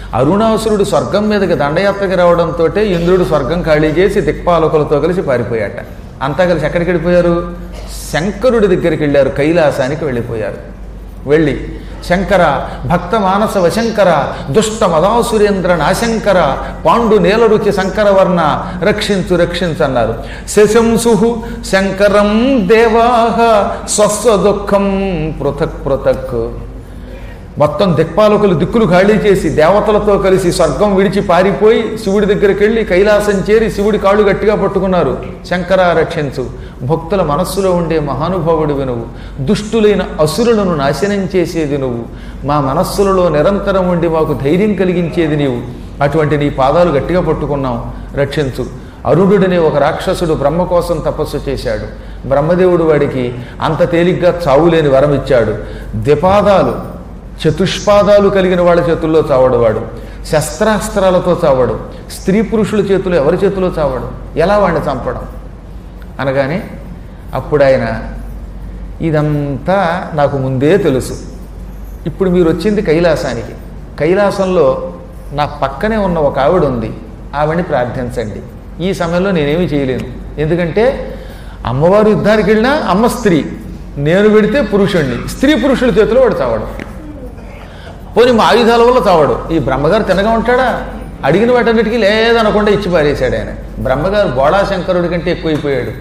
అరుణాసురుడు స్వర్గం మీదకి దండయాత్రకి రావడంతో ఇంద్రుడు స్వర్గం ఖాళీ చేసి దిక్పాలకులతో కలిసి పారిపోయాట అంతా కలిసి ఎక్కడికి వెళ్ళిపోయారు శంకరుడి దగ్గరికి వెళ్ళారు కైలాసానికి వెళ్ళిపోయారు వెళ్ళి శంకర భక్త మానస వశంకర దుష్ట మదాసురేంద్ర నాశంకర పాండు నేలరుచి శంకరవర్ణ రక్షించు రక్షించు అన్నారు శశంసు శంకరం దేవాహ స్వస్వ దుఃఖం పృథక్ పృథక్ మొత్తం దిక్పాలకులు దిక్కులు ఖాళీ చేసి దేవతలతో కలిసి స్వర్గం విడిచి పారిపోయి శివుడి దగ్గరికి వెళ్ళి కైలాసం చేరి శివుడి కాళ్ళు గట్టిగా పట్టుకున్నారు శంకర రక్షించు భక్తుల మనస్సులో ఉండే మహానుభావుడివి నువ్వు దుష్టులైన అసురులను నాశనం చేసేది నువ్వు మా మనస్సులలో నిరంతరం ఉండి మాకు ధైర్యం కలిగించేది నీవు అటువంటి నీ పాదాలు గట్టిగా పట్టుకున్నాం రక్షించు అరుణుడనే ఒక రాక్షసుడు బ్రహ్మ కోసం తపస్సు చేశాడు బ్రహ్మదేవుడు వాడికి అంత తేలిగ్గా చావులేని వరం ఇచ్చాడు ద్విపాదాలు చతుష్పాదాలు కలిగిన వాళ్ళ చేతుల్లో చావడు వాడు శస్త్రాస్త్రాలతో చావడు స్త్రీ పురుషుల చేతులు ఎవరి చేతిలో చావడు ఎలా వాడిని చంపడం అనగానే అప్పుడు ఆయన ఇదంతా నాకు ముందే తెలుసు ఇప్పుడు మీరు వచ్చింది కైలాసానికి కైలాసంలో నా పక్కనే ఉన్న ఒక ఆవిడ ఉంది ఆవిడని ప్రార్థించండి ఈ సమయంలో నేనేమీ చేయలేను ఎందుకంటే అమ్మవారు యుద్ధానికి వెళ్ళినా అమ్మ స్త్రీ నేను పెడితే పురుషుణ్ణి స్త్రీ పురుషుల చేతిలో వాడు చావడు పోనీ మా ఆయుధాల వల్ల చావడు ఈ బ్రహ్మగారు తినగా ఉంటాడా అడిగిన వాటన్నిటికీ లేదనకుండా ఇచ్చి పారేశాడు ఆయన బ్రహ్మగారు బోళాశంకరుడి కంటే ఎక్కువైపోయాడు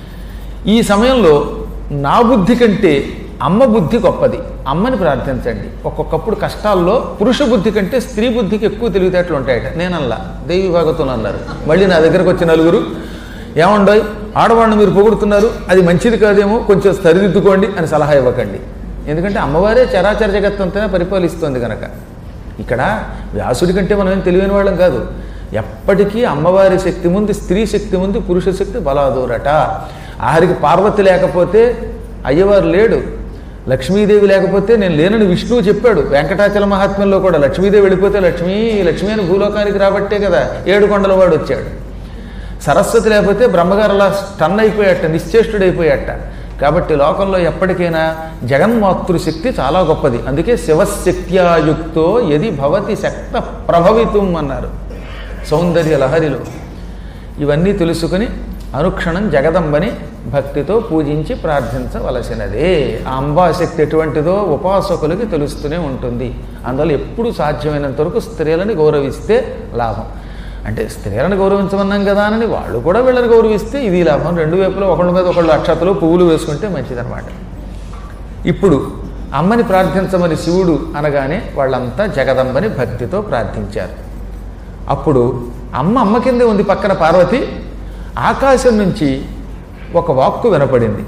ఈ సమయంలో నా బుద్ధి కంటే అమ్మ బుద్ధి గొప్పది అమ్మని ప్రార్థించండి ఒక్కొక్కప్పుడు కష్టాల్లో పురుష బుద్ధి కంటే స్త్రీ బుద్ధికి ఎక్కువ తెలివితేటలు ఉంటాయట నేనల్లా దేవి భాగతులు అన్నారు మళ్ళీ నా దగ్గరకు వచ్చి నలుగురు ఏమండోయ్ ఆడవాళ్ళని మీరు పొగుడుతున్నారు అది మంచిది కాదేమో కొంచెం సరిదిద్దుకోండి అని సలహా ఇవ్వకండి ఎందుకంటే అమ్మవారే చరాచర జగత్తంతా పరిపాలిస్తుంది కనుక ఇక్కడ వ్యాసుడి కంటే మనం ఏం తెలివైన వాళ్ళం కాదు ఎప్పటికీ అమ్మవారి శక్తి ముందు స్త్రీ శక్తి ముందు పురుష శక్తి బలాదూరట ఆఖరికి పార్వతి లేకపోతే అయ్యవారు లేడు లక్ష్మీదేవి లేకపోతే నేను లేనని విష్ణువు చెప్పాడు వెంకటాచల మహాత్మ్యంలో కూడా లక్ష్మీదేవి వెళ్ళిపోతే లక్ష్మీ లక్ష్మీ అని భూలోకానికి రాబట్టే కదా ఏడు కొండల వాడు వచ్చాడు సరస్వతి లేకపోతే బ్రహ్మగారు అలా స్టన్ అయిపోయాట నిశ్చేష్టుడైపోయాట కాబట్టి లోకంలో ఎప్పటికైనా జగన్మాతృశక్తి చాలా గొప్పది అందుకే శివశక్త్యాయుక్తో ఎది భవతి శక్త ప్రభవితం అన్నారు సౌందర్య లహరిలో ఇవన్నీ తెలుసుకుని అనుక్షణం జగదంబని భక్తితో పూజించి ప్రార్థించవలసినదే ఆ అంబాశక్తి ఎటువంటిదో ఉపాసకులకి తెలుస్తూనే ఉంటుంది అందువల్ల ఎప్పుడు సాధ్యమైనంత వరకు స్త్రీలని గౌరవిస్తే లాభం అంటే స్త్రీలను గౌరవించమన్నాం కదా అని వాళ్ళు కూడా వీళ్ళని గౌరవిస్తే ఇది లాభం రెండు వైపులో ఒకళ్ళ మీద ఒకళ్ళు అక్షతలు పువ్వులు వేసుకుంటే మంచిదన్నమాట ఇప్పుడు అమ్మని ప్రార్థించమని శివుడు అనగానే వాళ్ళంతా జగదంబని భక్తితో ప్రార్థించారు అప్పుడు అమ్మ అమ్మ కిందే ఉంది పక్కన పార్వతి ఆకాశం నుంచి ఒక వాక్కు వినపడింది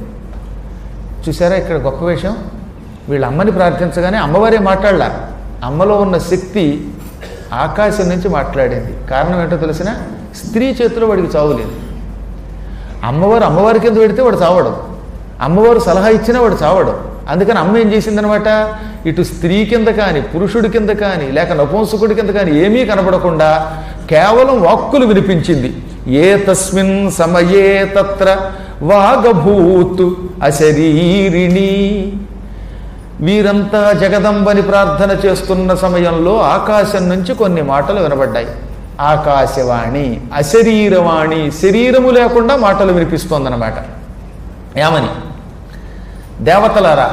చూసారా ఇక్కడ గొప్ప విషయం వీళ్ళ అమ్మని ప్రార్థించగానే అమ్మవారే మాట్లాడలా అమ్మలో ఉన్న శక్తి ఆకాశం నుంచి మాట్లాడింది కారణం ఏంటో తెలిసిన స్త్రీ చేతిలో వాడికి చావులేదు అమ్మవారు అమ్మవారి కింద పెడితే వాడు చావడం అమ్మవారు సలహా ఇచ్చినా వాడు చావడం అందుకని అమ్మ ఏం చేసిందనమాట ఇటు స్త్రీ కింద కానీ పురుషుడి కింద కానీ లేక నపుంసకుడి కింద కానీ ఏమీ కనబడకుండా కేవలం వాక్కులు వినిపించింది ఏ తస్మిన్ సమయే తత్ర వాగభూతు అశరీరిణి వీరంతా జగదంబని ప్రార్థన చేస్తున్న సమయంలో ఆకాశం నుంచి కొన్ని మాటలు వినబడ్డాయి ఆకాశవాణి అశరీరవాణి శరీరము లేకుండా మాటలు వినిపిస్తోందన్నమాట ఏమని దేవతలారా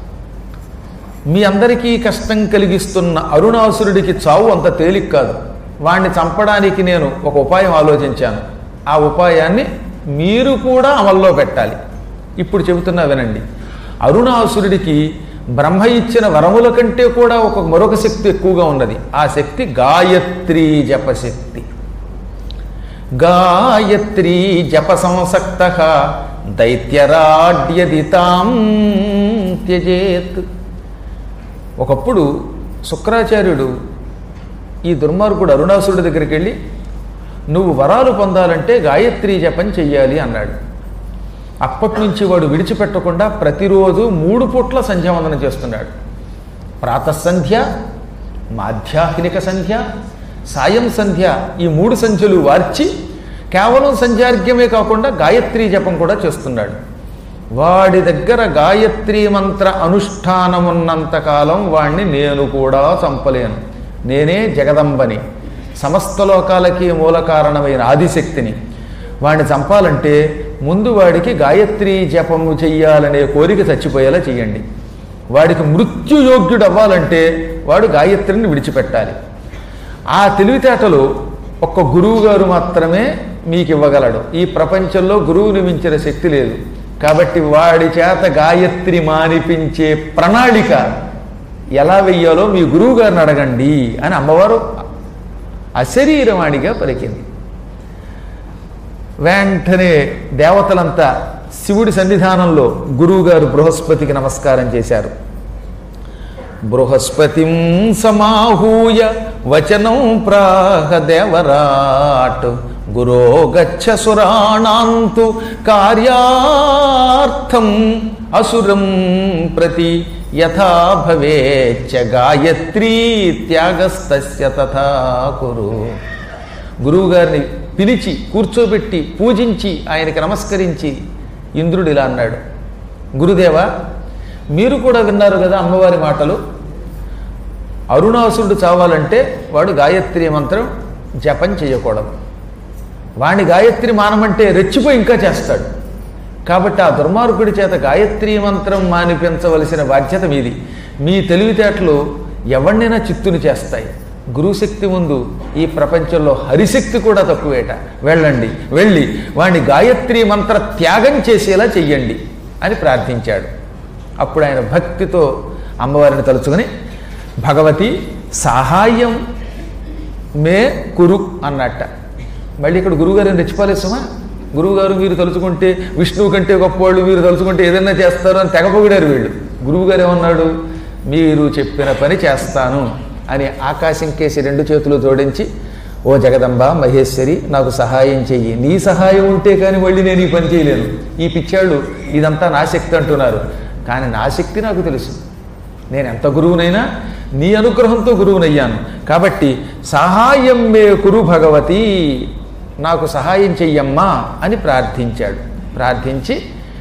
మీ అందరికీ కష్టం కలిగిస్తున్న అరుణాసురుడికి చావు అంత తేలిక కాదు వాణ్ణి చంపడానికి నేను ఒక ఉపాయం ఆలోచించాను ఆ ఉపాయాన్ని మీరు కూడా అమల్లో పెట్టాలి ఇప్పుడు చెబుతున్నా వినండి అరుణాసురుడికి బ్రహ్మ ఇచ్చిన వరముల కంటే కూడా ఒక మరొక శక్తి ఎక్కువగా ఉన్నది ఆ శక్తి గాయత్రీ జపశక్తి గాయత్రీ జప సంసక్త దైత్యరాడ్యదితాం త్యజేత్ ఒకప్పుడు శుక్రాచార్యుడు ఈ దుర్మార్గుడు అరుణాసురుడి దగ్గరికి వెళ్ళి నువ్వు వరాలు పొందాలంటే గాయత్రీ జపం చెయ్యాలి అన్నాడు అప్పటి నుంచి వాడు విడిచిపెట్టకుండా ప్రతిరోజు మూడు పూట్ల సంధ్యావందనం చేస్తున్నాడు ప్రాతసంధ్య మాధ్యాహ్నిక సంధ్య సాయం సంధ్య ఈ మూడు సంధ్యలు వార్చి కేవలం సంధ్యార్ఘ్యమే కాకుండా గాయత్రీ జపం కూడా చేస్తున్నాడు వాడి దగ్గర గాయత్రీ మంత్ర అనుష్ఠానం ఉన్నంతకాలం వాణ్ణి నేను కూడా చంపలేను నేనే జగదంబని సమస్త లోకాలకి మూల కారణమైన ఆదిశక్తిని వాడిని చంపాలంటే ముందు వాడికి గాయత్రి జపము చెయ్యాలనే కోరిక చచ్చిపోయేలా చెయ్యండి వాడికి మృత్యుయోగ్యుడు అవ్వాలంటే వాడు గాయత్రిని విడిచిపెట్టాలి ఆ తెలివితేటలు ఒక్క గురువు గారు మాత్రమే మీకు ఇవ్వగలడు ఈ ప్రపంచంలో గురువుని మించిన శక్తి లేదు కాబట్టి వాడి చేత గాయత్రి మానిపించే ప్రణాళిక ఎలా వెయ్యాలో మీ గురువు గారిని అడగండి అని అమ్మవారు అశరీరవాణిగా పలికింది వెంటనే దేవతలంతా శివుడి సన్నిధానంలో గురువుగారు బృహస్పతికి నమస్కారం చేశారు బృహస్పతిం సమాహూయ వచనం ప్రాహ దేవరాట్ గురో గచ్చ సురాణాంతు కార్యార్థం అసురం ప్రతి యథా భవేచ్చ గాయత్రీ త్యాగస్తస్య తథా కురు గురువుగారిని పిలిచి కూర్చోబెట్టి పూజించి ఆయనకి నమస్కరించి ఇంద్రుడు ఇలా అన్నాడు గురుదేవా మీరు కూడా విన్నారు కదా అమ్మవారి మాటలు అరుణాసురుడు చావాలంటే వాడు గాయత్రి మంత్రం జపం చేయకూడదు వాణ్ణి గాయత్రి మానమంటే రెచ్చిపోయి ఇంకా చేస్తాడు కాబట్టి ఆ దుర్మార్గుడి చేత గాయత్రి మంత్రం మానిపించవలసిన బాధ్యత మీది మీ తెలివితేటలు ఎవరినైనా చిత్తుని చేస్తాయి గురుశక్తి ముందు ఈ ప్రపంచంలో హరిశక్తి కూడా తక్కువేట వెళ్ళండి వెళ్ళి వాణ్ణి గాయత్రి మంత్ర త్యాగం చేసేలా చెయ్యండి అని ప్రార్థించాడు అప్పుడు ఆయన భక్తితో అమ్మవారిని తలుచుకొని భగవతి సహాయం మే కురు అన్నట్ట మళ్ళీ ఇక్కడ గురువుగారిని రెచ్చిపోలేదు సుమా గురువుగారు మీరు తలుచుకుంటే విష్ణువు కంటే గొప్పవాళ్ళు మీరు తలుచుకుంటే ఏదైనా చేస్తారు అని తెగపొగిడారు వీళ్ళు గురువుగారు ఏమన్నాడు మీరు చెప్పిన పని చేస్తాను అని ఆకాశం కేసి రెండు చేతులు జోడించి ఓ జగదంబ మహేశ్వరి నాకు సహాయం చెయ్యి నీ సహాయం ఉంటే కానీ మళ్ళీ నేను ఈ పని చేయలేను ఈ పిచ్చాళ్ళు ఇదంతా నా శక్తి అంటున్నారు కానీ నా శక్తి నాకు తెలుసు నేను ఎంత గురువునైనా నీ అనుగ్రహంతో గురువునయ్యాను కాబట్టి సహాయం మే కురు భగవతి నాకు సహాయం చెయ్యమ్మా అని ప్రార్థించాడు ప్రార్థించి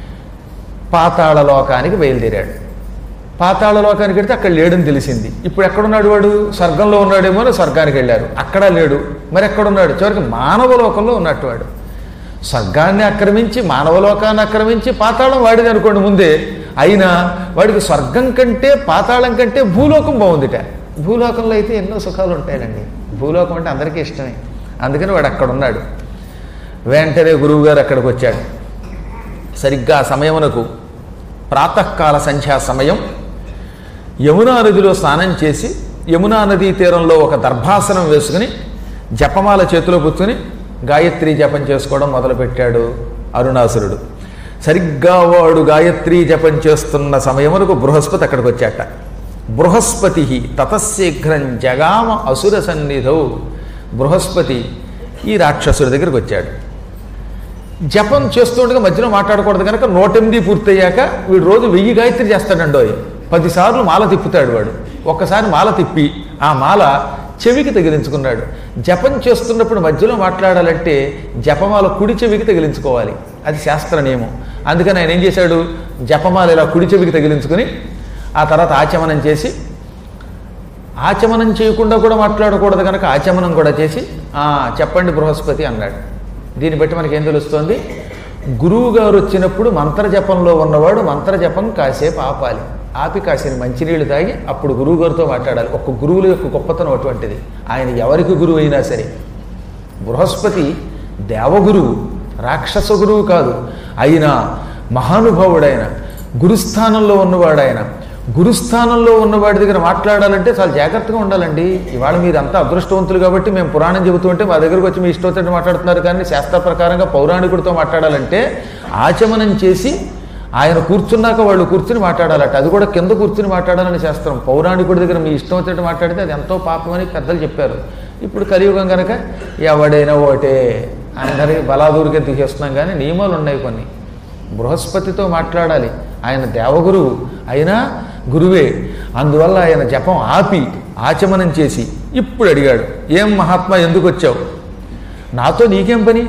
పాతాళ లోకానికి బయలుదేరాడు పాతాళ లోకానికి వెళ్తే అక్కడ లేడని తెలిసింది ఇప్పుడు ఎక్కడున్నాడు వాడు స్వర్గంలో ఉన్నాడేమో అని స్వర్గానికి వెళ్ళారు అక్కడ లేడు మరి ఎక్కడున్నాడు చివరికి మానవ లోకంలో ఉన్నట్టు వాడు స్వర్గాన్ని ఆక్రమించి మానవ లోకాన్ని ఆక్రమించి పాతాళం వాడిది అనుకోండి ముందే అయినా వాడికి స్వర్గం కంటే పాతాళం కంటే భూలోకం బాగుందిట భూలోకంలో అయితే ఎన్నో సుఖాలు ఉంటాయండి భూలోకం అంటే అందరికీ ఇష్టమే అందుకని వాడు అక్కడ ఉన్నాడు వెంటనే గురువుగారు అక్కడికి వచ్చాడు సరిగ్గా ఆ సమయమునకు ప్రాతకాల సంధ్యా సమయం యమునా నదిలో స్నానం చేసి యమునా నదీ తీరంలో ఒక దర్భాసనం వేసుకుని జపమాల చేతిలో పుచ్చుకుని గాయత్రి జపం చేసుకోవడం మొదలుపెట్టాడు అరుణాసురుడు సరిగ్గా వాడు గాయత్రి జపం చేస్తున్న సమయమునకు బృహస్పతి అక్కడికి వచ్చాట బృహస్పతి తతశీఘ్రం జగామ అసుర సన్నిధౌ బృహస్పతి ఈ రాక్షసుడి దగ్గరికి వచ్చాడు జపం చేస్తుండగా మధ్యలో మాట్లాడకూడదు కనుక నూటెనిమిది పూర్తయ్యాక వీడు రోజు వెయ్యి గాయత్రి చేస్తాడండోయ్ పదిసార్లు మాల తిప్పుతాడు వాడు ఒక్కసారి మాల తిప్పి ఆ మాల చెవికి తగిలించుకున్నాడు జపం చేస్తున్నప్పుడు మధ్యలో మాట్లాడాలంటే జపమాల కుడి చెవికి తగిలించుకోవాలి అది శాస్త్ర నియమం అందుకని ఆయన ఏం చేశాడు జపమాల ఇలా కుడి చెవికి తగిలించుకుని ఆ తర్వాత ఆచమనం చేసి ఆచమనం చేయకుండా కూడా మాట్లాడకూడదు కనుక ఆచమనం కూడా చేసి "ఆ, చెప్పండి బృహస్పతి అన్నాడు దీన్ని బట్టి మనకి ఏం తెలుస్తోంది గురువు గారు వచ్చినప్పుడు మంత్రజపంలో ఉన్నవాడు మంత్రజపం కాసేపు ఆపాలి ఆపి కాసిన మంచినీళ్ళు తాగి అప్పుడు గురువు గారితో మాట్లాడాలి ఒక్క గురువుల యొక్క గొప్పతనం అటువంటిది ఆయన ఎవరికి గురువు అయినా సరే బృహస్పతి దేవగురువు రాక్షస గురువు కాదు అయినా మహానుభావుడైన గురుస్థానంలో ఉన్నవాడాయన గురుస్థానంలో ఉన్నవాడి దగ్గర మాట్లాడాలంటే చాలా జాగ్రత్తగా ఉండాలండి ఇవాళ మీరు అంతా అదృష్టవంతులు కాబట్టి మేము పురాణం చెబుతుంటే మా దగ్గరకు వచ్చి మీ ఇష్టం మాట్లాడుతున్నారు కానీ శాస్త్ర ప్రకారంగా పౌరాణికుడితో మాట్లాడాలంటే ఆచమనం చేసి ఆయన కూర్చున్నాక వాళ్ళు కూర్చుని మాట్లాడాలట అది కూడా కింద కూర్చుని మాట్లాడాలని శాస్త్రం పౌరాణికుడి దగ్గర మీ ఇష్టం వచ్చినట్టు మాట్లాడితే అది ఎంతో పాపమని పెద్దలు చెప్పారు ఇప్పుడు కలియుగం కనుక ఎవడైనా ఒకటే అందరికి బలాదూరికే తీసేస్తున్నాం కానీ నియమాలు ఉన్నాయి కొన్ని బృహస్పతితో మాట్లాడాలి ఆయన దేవగురువు అయినా గురువే అందువల్ల ఆయన జపం ఆపి ఆచమనం చేసి ఇప్పుడు అడిగాడు ఏం మహాత్మా ఎందుకు వచ్చావు నాతో నీకేం పని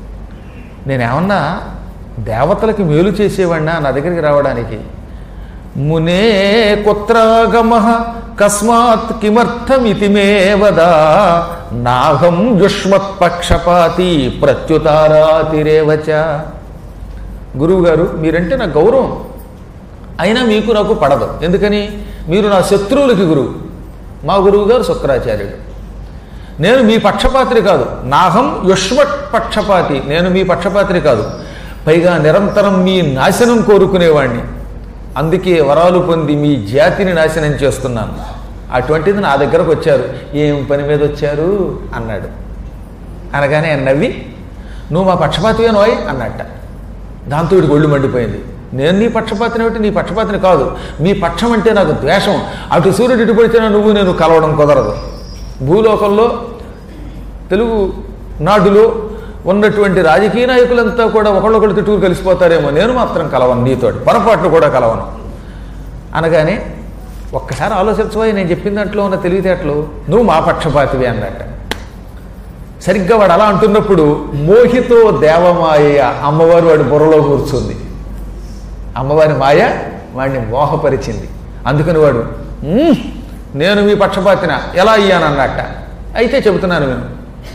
నేనేమన్నా దేవతలకి మేలు చేసేవాడినా నా దగ్గరికి రావడానికి మునే కుత్రాగమ కస్మాత్ కిమర్థమితి మే వదా నాహం యుష్మత్పక్షపాతి ప్రత్యుతారాతిరేవచ గురువుగారు మీరంటే నాకు గౌరవం అయినా మీకు నాకు పడదు ఎందుకని మీరు నా శత్రువులకి గురువు మా గురువు గారు శుక్రాచార్యుడు నేను మీ పక్షపాతిని కాదు నాహం యుష్మట్ పక్షపాతి నేను మీ పక్షపాతిని కాదు పైగా నిరంతరం మీ నాశనం కోరుకునేవాణ్ణి అందుకే వరాలు పొంది మీ జాతిని నాశనం చేస్తున్నాను అటువంటిది నా దగ్గరకు వచ్చారు ఏం పని మీద వచ్చారు అన్నాడు అనగానే ఆయన నవ్వి నువ్వు మా పక్షపాతివే నోయ్ అన్నట్ట దాంతో వీడికి ఒళ్ళు మండిపోయింది నేను నీ పక్షపాతిని ఏమిటి నీ పక్షపాతిని కాదు మీ పక్షం అంటే నాకు ద్వేషం అటు సూర్యుడు ఇటు పడితేనే నువ్వు నేను కలవడం కుదరదు భూలోకంలో తెలుగు నాడులో ఉన్నటువంటి రాజకీయ నాయకులంతా కూడా ఒకళ్ళొకళ్ళు తిట్టుకు కలిసిపోతారేమో నేను మాత్రం కలవను నీతోటి పొరపాట్లు కూడా కలవను అనగానే ఒక్కసారి ఆలోచించబోయి నేను చెప్పిన దాంట్లో ఉన్న తెలివితేటలు నువ్వు మా పక్షపాతివి అన్నట్ట సరిగ్గా వాడు అలా అంటున్నప్పుడు మోహితో దేవమాయ అమ్మవారు వాడి బుర్రలో కూర్చుంది అమ్మవారి మాయ వాడిని మోహపరిచింది అందుకని వాడు "ఉమ్, నేను మీ పక్షపాతిన ఎలా అయ్యానన్నట్ట అయితే చెబుతున్నాను నేను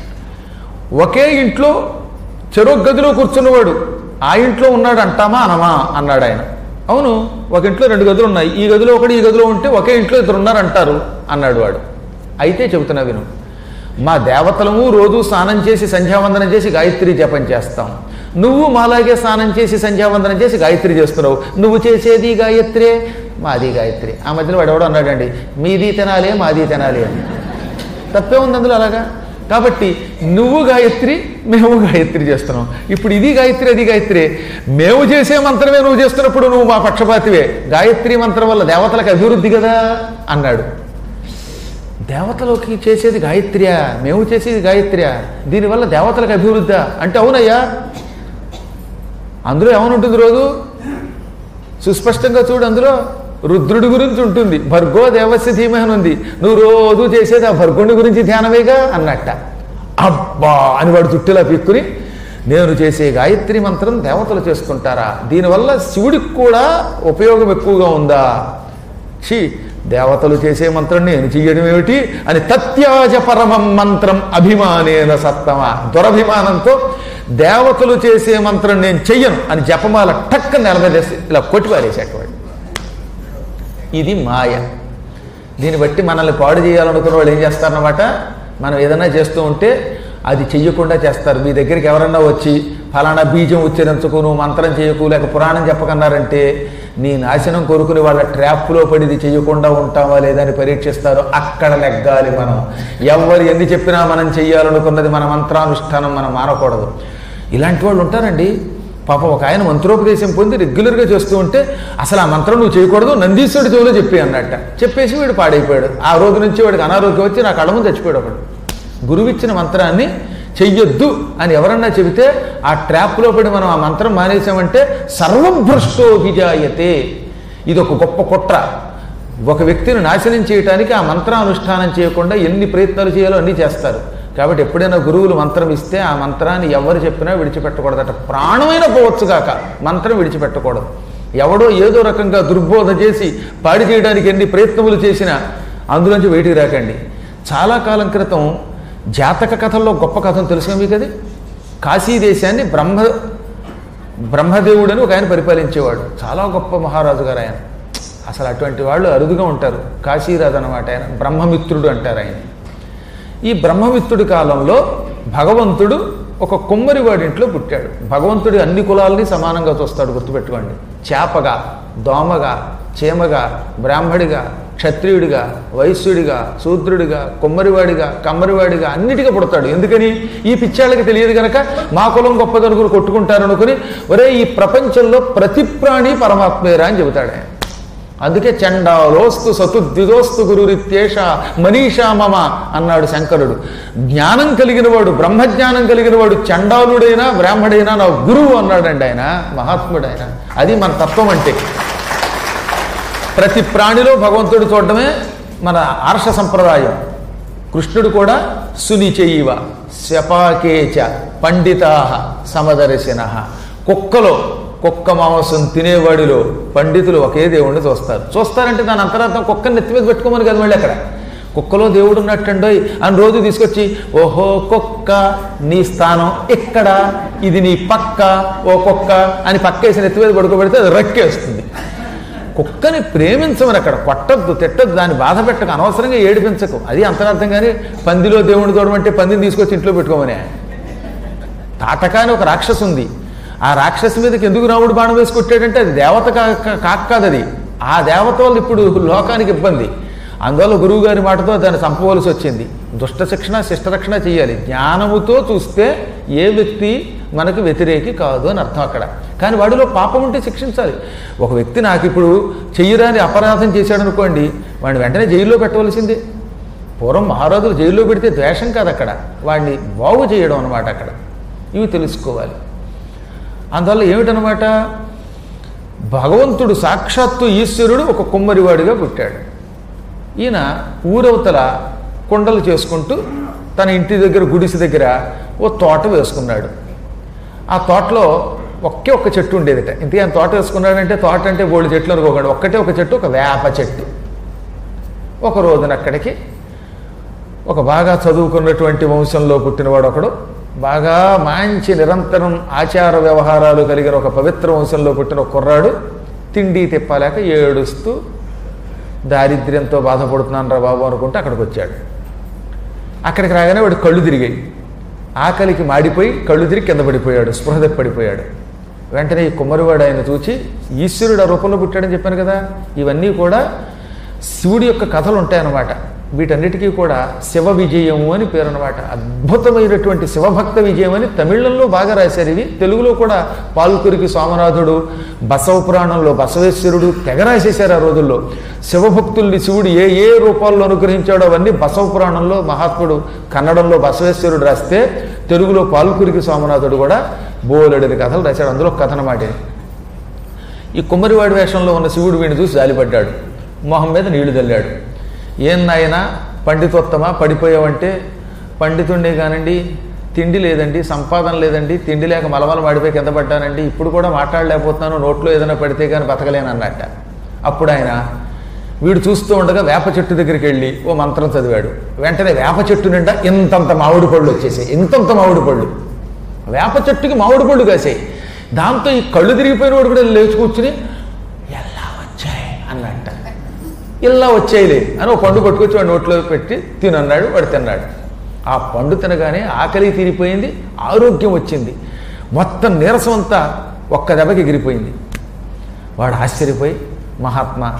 ఒకే ఇంట్లో చెరొక గదిలో కూర్చున్నవాడు ఆ ఇంట్లో ఉన్నాడు అంటామా అనమా అన్నాడు ఆయన అవును ఒక ఇంట్లో రెండు గదులు ఉన్నాయి ఈ గదిలో ఒకటి ఈ గదిలో ఉంటే ఒకే ఇంట్లో ఇద్దరు ఉన్నారు అంటారు అన్నాడు వాడు అయితే చెబుతున్నా విను మా దేవతలము రోజు స్నానం చేసి సంధ్యావందనం చేసి గాయత్రి జపం చేస్తాం నువ్వు మాలాగే స్నానం చేసి సంధ్యావందనం చేసి గాయత్రి చేస్తున్నావు నువ్వు చేసేది గాయత్రే మాది గాయత్రి ఆ మధ్యలో వాడు ఎవడో అన్నాడండి మీది తినాలి మాది తినాలి అని తప్పే ఉంది అందులో అలాగా కాబట్టి నువ్వు గాయత్రి మేము గాయత్రి చేస్తున్నాం ఇప్పుడు ఇది గాయత్రి అది గాయత్రి మేము చేసే మంత్రమే నువ్వు చేస్తున్నప్పుడు నువ్వు మా పక్షపాతివే గాయత్రి మంత్రం వల్ల దేవతలకు అభివృద్ధి కదా అన్నాడు దేవతలోకి చేసేది గాయత్ర్యా మేము చేసేది గాయత్ర్యా దీనివల్ల దేవతలకు అభివృద్ధి అంటే అవునయ్యా అందులో ఏమనుంటుంది రోజు సుస్పష్టంగా చూడు అందులో రుద్రుడి గురించి ఉంటుంది భర్గో దేవస్య ధీమహని ఉంది నువ్వు రోజు చేసేది ఆ భర్గుడి గురించి ధ్యానమేగా అన్నట్ట అబ్బా అని వాడు చుట్టూలా పీక్కుని నేను చేసే గాయత్రి మంత్రం దేవతలు చేసుకుంటారా దీనివల్ల శివుడికి కూడా ఉపయోగం ఎక్కువగా ఉందా ఛీ దేవతలు చేసే మంత్రం నేను చెయ్యడం ఏమిటి అని తత్యాజ పరమం మంత్రం అభిమానేన సత్తమ దురభిమానంతో దేవతలు చేసే మంత్రం నేను చెయ్యను అని జపమాల టక్క నిలబెదేసి ఇలా కొట్టిపారేసేటవాడు ఇది మాయ దీన్ని బట్టి మనల్ని పాడు చేయాలనుకున్న వాళ్ళు ఏం చేస్తారన్నమాట మనం ఏదైనా చేస్తూ ఉంటే అది చెయ్యకుండా చేస్తారు మీ దగ్గరికి ఎవరన్నా వచ్చి ఫలానా బీజం ఉచ్చరించకు నువ్వు మంత్రం చేయకు లేక పురాణం చెప్పకన్నారంటే నీ నాశనం కోరుకుని వాళ్ళ ట్రాప్లో పడి ఇది చేయకుండా ఉంటామా లేదా అని పరీక్షిస్తారు అక్కడ నెగ్గాలి మనం ఎవరు ఎన్ని చెప్పినా మనం చెయ్యాలనుకున్నది మన మంత్రానుష్ఠానం మనం మానకూడదు ఇలాంటి వాళ్ళు ఉంటారండి పాపం ఒక ఆయన మంత్రోపదేశం పొంది రెగ్యులర్గా చేస్తూ ఉంటే అసలు ఆ మంత్రం నువ్వు చేయకూడదు నందీశ్వరుడి చెవిలో చెప్పి అన్నట్ట చెప్పేసి వీడు పాడైపోయాడు ఆ రోజు నుంచి వాడికి అనారోగ్యం వచ్చి నా కళ్ళ ముందు చచ్చిపోయాడు ఒకడు గురువిచ్చిన మంత్రాన్ని చెయ్యొద్దు అని ఎవరన్నా చెబితే ఆ ట్రాప్లో పడి మనం ఆ మంత్రం మానేసామంటే సర్వభ్రష్టోభిజాయతే ఇది ఒక గొప్ప కుట్ర ఒక వ్యక్తిని నాశనం చేయటానికి ఆ మంత్రానుష్ఠానం చేయకుండా ఎన్ని ప్రయత్నాలు చేయాలో అన్నీ చేస్తారు కాబట్టి ఎప్పుడైనా గురువులు మంత్రం ఇస్తే ఆ మంత్రాన్ని ఎవరు చెప్పినా విడిచిపెట్టకూడదట ప్రాణమైన పోవచ్చుగాక మంత్రం విడిచిపెట్టకూడదు ఎవడో ఏదో రకంగా దుర్బోధ చేసి పాడి చేయడానికి ఎన్ని ప్రయత్నములు చేసినా అందులోంచి బయటికి రాకండి చాలా కాలం క్రితం జాతక కథల్లో గొప్ప కథను తెలుసుగా మీకు అది కాశీ దేశాన్ని బ్రహ్మ బ్రహ్మదేవుడని ఒక ఆయన పరిపాలించేవాడు చాలా గొప్ప మహారాజు గారు ఆయన అసలు అటువంటి వాళ్ళు అరుదుగా ఉంటారు కాశీరాజు అనమాట ఆయన బ్రహ్మమిత్రుడు అంటారు ఆయన ఈ బ్రహ్మమిత్రుడి కాలంలో భగవంతుడు ఒక కుమ్మరివాడి ఇంట్లో పుట్టాడు భగవంతుడు అన్ని కులాలని సమానంగా చూస్తాడు గుర్తుపెట్టుకోండి చేపగా దోమగా చీమగా బ్రాహ్మడిగా క్షత్రియుడిగా వైశ్యుడిగా శూద్రుడిగా కుమ్మరివాడిగా కమ్మరివాడిగా అన్నిటిగా పుడతాడు ఎందుకని ఈ పిచ్చాళ్ళకి తెలియదు కనుక మా కులం గొప్పదనుకుని కొట్టుకుంటారు అనుకుని ఒరే ఈ ప్రపంచంలో ప్రతి ప్రాణి పరమాత్మేరా అని చెబుతాడు ఆయన అందుకే చండాలోస్తు సతుద్విదోస్తు గురురిత్యేష మనీషా మమ అన్నాడు శంకరుడు జ్ఞానం కలిగిన వాడు బ్రహ్మజ్ఞానం కలిగిన వాడు చండాలుడైనా బ్రాహ్మడైనా నా గురువు అన్నాడండి ఆయన మహాత్ముడు ఆయన అది మన తత్వం అంటే ప్రతి ప్రాణిలో భగవంతుడు చూడడమే మన ఆర్ష సంప్రదాయం కృష్ణుడు కూడా సునిచైవ శపాకేచ పండితా సమదర్శిన కుక్కలో కుక్క మాంసం తినేవాడిలో పండితులు ఒకే దేవుణ్ణి చూస్తారు చూస్తారంటే దాని అంతరార్థం కుక్కని నెత్తి మీద పెట్టుకోమని కదా మళ్ళీ అక్కడ కుక్కలో దేవుడు ఉన్నట్టండోయ్ అని రోజు తీసుకొచ్చి ఓహో కుక్క నీ స్థానం ఇక్కడ ఇది నీ పక్క ఓ కుక్క అని పక్కేసి నెత్తి మీద పడుకోబెడితే అది రక్కేస్తుంది కుక్కని ప్రేమించమని అక్కడ కొట్టద్దు తిట్టద్దు దాన్ని బాధ పెట్టక అనవసరంగా ఏడిపించకు అది అంతరార్థం కానీ పందిలో దేవుడిని చూడమంటే పందిని తీసుకొచ్చి ఇంట్లో పెట్టుకోమనే తాటక అని ఒక రాక్షసు ఉంది ఆ రాక్షసు మీదకి ఎందుకు రాముడు బాణం వేసి కొట్టాడంటే అది దేవత కా- కా- కాక కాదు అది ఆ దేవత వల్ల ఇప్పుడు లోకానికి ఇబ్బంది అందువల్ల గురువు గారి మాటతో దాన్ని చంపవలసి వచ్చింది దుష్ట శిక్షణ శిష్టరక్షణ చేయాలి జ్ఞానముతో చూస్తే ఏ వ్యక్తి మనకు వ్యతిరేకి కాదు అని అర్థం అక్కడ కానీ వాడిలో పాపం ఉంటే శిక్షించాలి ఒక వ్యక్తి నాకు ఇప్పుడు చెయ్యరాని అపరాధం చేశాడు అనుకోండి వాడిని వెంటనే జైల్లో పెట్టవలసిందే పూర్వం మహారాజులు జైల్లో పెడితే ద్వేషం కాదు అక్కడ వాడిని బాగు చేయడం అనమాట అక్కడ ఇవి తెలుసుకోవాలి అందువల్ల ఏమిటనమాట భగవంతుడు సాక్షాత్తు ఈశ్వరుడు ఒక కుమ్మరివాడిగా పుట్టాడు ఈయన ఊరవతల కొండలు చేసుకుంటూ తన ఇంటి దగ్గర గుడిసి దగ్గర ఓ తోట వేసుకున్నాడు ఆ తోటలో ఒకే ఒక్క చెట్టు ఉండేదిట ఇంతకీ ఆయన తోట వేసుకున్నాడంటే తోట అంటే బోళ్ళు చెట్లు అనుకోకండి ఒక్కటే ఒక చెట్టు ఒక వేప చెట్టు ఒక రోజున అక్కడికి ఒక బాగా చదువుకున్నటువంటి వంశంలో పుట్టినవాడు ఒకడు బాగా మంచి నిరంతరం ఆచార వ్యవహారాలు కలిగిన ఒక పవిత్ర వంశంలో పుట్టిన ఒక కుర్రాడు తిండి తిప్పలేక ఏడుస్తూ దారిద్ర్యంతో బాధపడుతున్నాను రా బాబు అనుకుంటే అక్కడికి వచ్చాడు అక్కడికి రాగానే వాడు కళ్ళు తిరిగాయి ఆకలికి మాడిపోయి కళ్ళు తిరిగి కింద పడిపోయాడు స్పృహ తప్పి పడిపోయాడు వెంటనే ఈ కుమ్మరివాడు ఆయన చూచి ఈశ్వరుడు ఆ రూపంలో పుట్టాడని చెప్పాను కదా ఇవన్నీ కూడా శివుడి యొక్క కథలు ఉంటాయన్నమాట వీటన్నిటికీ కూడా శివ విజయము అని పేరు అనమాట అద్భుతమైనటువంటి శివభక్త విజయం అని తమిళంలో బాగా రాశారు ఇవి తెలుగులో కూడా పాల్కురికి సోమనాథుడు బసవ పురాణంలో బసవేశ్వరుడు తెగ రాసేశారు ఆ రోజుల్లో శివభక్తుల్ని శివుడు ఏ ఏ రూపాల్లో అనుగ్రహించాడో అవన్నీ బసవ పురాణంలో మహాత్ముడు కన్నడంలో బసవేశ్వరుడు రాస్తే తెలుగులో పాల్కురికి సోమనాథుడు కూడా బోలెడని కథలు రాశాడు అందులో ఒక కథ అన్నమాట ఇది. ఈ కుమ్మరివాడి వేషంలో ఉన్న శివుడు వీడిని చూసి జాలిపడ్డాడు మొహం మీద నీళ్లు చల్లాడు ఏం నాయనా పండితోత్తమా పడిపోయావంటే పండితుండే కానండి తిండి లేదండి సంపాదన లేదండి తిండి లేక మలమల మాడిపోయి కింద పడ్డానండి ఇప్పుడు కూడా మాట్లాడలేకపోతున్నాను నోట్లో ఏదైనా పడితే కానీ బతకలేను అన్నట్ట అప్పుడు ఆయన వీడు చూస్తూ ఉండగా వేప చెట్టు దగ్గరికి వెళ్ళి ఓ మంత్రం చదివాడు వెంటనే వేప చెట్టు నిండా ఇంతంత మామిడి పళ్ళు వచ్చేసాయి ఇంతంత మామిడి పళ్ళు వేప చెట్టుకి మామిడి పళ్ళు కాసాయి దాంతో ఈ కళ్ళు తిరిగిపోయిన వాడు కూడా లేచి కూర్చుని ఎలా వచ్చాయి అన్నట్ట ఇలా వచ్చాయిలే అని ఒక పండు పట్టుకొచ్చి వాడు నోట్లో పెట్టి తినన్నాడు వాడు తిన్నాడు ఆ పండు తినగానే ఆకలి తీరిపోయింది ఆరోగ్యం వచ్చింది మొత్తం నీరసం అంతా ఒక్క దెబ్బకి ఎగిరిపోయింది వాడు ఆశ్చర్యపోయి మహాత్మా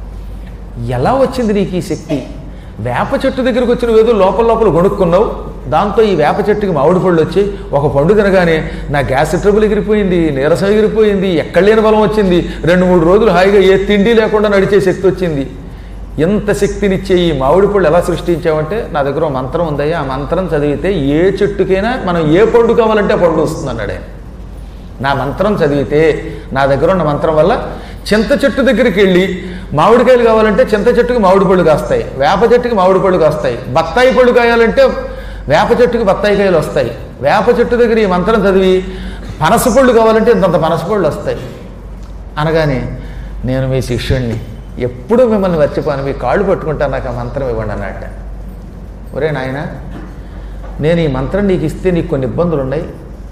ఎలా వచ్చింది నీకు ఈ శక్తి వేప చెట్టు దగ్గరికి వచ్చిన ఏదో లోపల లోపల గొడుక్కున్నావు దాంతో ఈ వేప చెట్టుకి మామిడి పళ్ళు వచ్చి ఒక పండు తినగానే నా గ్యాస్ ట్రబుల్ ఎగిరిపోయింది నీరసం ఎగిరిపోయింది ఎక్కడ లేని బలం వచ్చింది రెండు మూడు రోజులు హాయిగా ఏ తిండి లేకుండా నడిచే శక్తి వచ్చింది ఎంత శక్తినిచ్చే ఈ మామిడి పళ్ళు ఎలా సృష్టించావంటే నా దగ్గర ఒక మంత్రం ఉందయ్యా ఆ మంత్రం చదివితే ఏ చెట్టుకైనా మనం ఏ పండు కావాలంటే ఆ పండు వస్తుంది అన్నాడు ఆయన నా మంత్రం చదివితే నా దగ్గర ఉన్న మంత్రం వల్ల చింత చెట్టు దగ్గరికి వెళ్ళి మామిడికాయలు కావాలంటే చింత చెట్టుకి మామిడి పళ్ళు కాస్తాయి వేప చెట్టుకి మామిడి పళ్ళు కాస్తాయి బత్తాయి పళ్ళు కాయాలంటే వేప చెట్టుకి బత్తాయి కాయలు వస్తాయి వేప చెట్టు దగ్గర ఈ మంత్రం చదివి పనస పళ్ళు కావాలంటే ఇంతంత పనస పళ్ళు వస్తాయి అనగానే నేను మీ శిష్యుణ్ణి ఎప్పుడూ మిమ్మల్ని మర్చిపోను మీ కాళ్ళు పట్టుకుంటాను నాకు ఆ మంత్రం ఇవ్వండి అన్నట్ట ఒరే నాయన నేను ఈ మంత్రం నీకు ఇస్తే నీకు కొన్ని ఇబ్బందులు ఉన్నాయి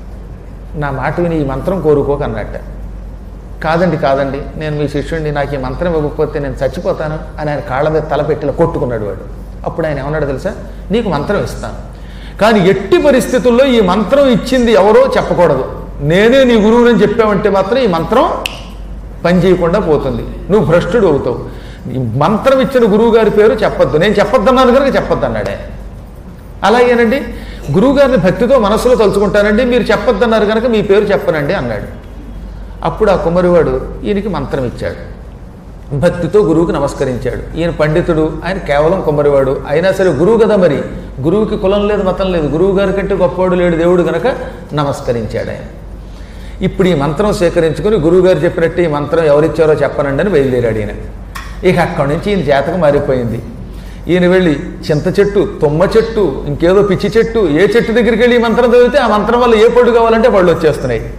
నా మాట విని ఈ మంత్రం కోరుకోక అన్నట్ట కాదండి కాదండి నేను మీ శిష్యుడిని నాకు ఈ మంత్రం ఇవ్వకపోతే నేను చచ్చిపోతాను అని ఆయన కాళ్ళ మీద తలపెట్టిలా కొట్టుకున్నాడు వాడు అప్పుడు ఆయన ఏమన్నాడు తెలుసా నీకు మంత్రం ఇస్తాను కానీ ఎట్టి పరిస్థితుల్లో ఈ మంత్రం ఇచ్చింది ఎవరో చెప్పకూడదు నేనే నీ గురువుని చెప్పావంటే మాత్రం ఈ మంత్రం పని చేయకుండా పోతుంది నువ్వు భ్రష్టుడు అవుతావు ఈ మంత్రం ఇచ్చిన గురువు గారి పేరు చెప్పొద్దు నేను చెప్పొద్దన్నాను కనుక చెప్పొద్దు అన్నాడే అలాగేనండి గురువుగారిని భక్తితో మనసులో తలుచుకుంటానండి మీరు చెప్పొద్దన్నారు కనుక మీ పేరు చెప్పనండి అన్నాడు అప్పుడు ఆ కుమ్మరివాడు ఈయనకి మంత్రం ఇచ్చాడు భక్తితో గురువుకి నమస్కరించాడు ఈయన పండితుడు ఆయన కేవలం కుమ్మరివాడు అయినా సరే గురువు కదా మరి గురువుకి కులం లేదు మతం లేదు గురువు గారి కంటే గొప్పవాడు లేడు దేవుడు గనక నమస్కరించాడు ఆయన ఇప్పుడు ఈ మంత్రం సేకరించుకుని గురువుగారు చెప్పినట్టు ఈ మంత్రం ఎవరిచ్చారో చెప్పనండి అని బయలుదేరాడు ఈయన ఇక అక్కడి నుంచి ఈయన జాతకం మారిపోయింది ఈయన వెళ్ళి చింత చెట్టు తుమ్మ చెట్టు ఇంకేదో పిచ్చి చెట్టు ఏ చెట్టు దగ్గరికి వెళ్ళి ఈ మంత్రం చదివితే ఆ మంత్రం వల్ల ఏ పళ్ళు కావాలంటే పళ్ళు వచ్చేస్తున్నాయి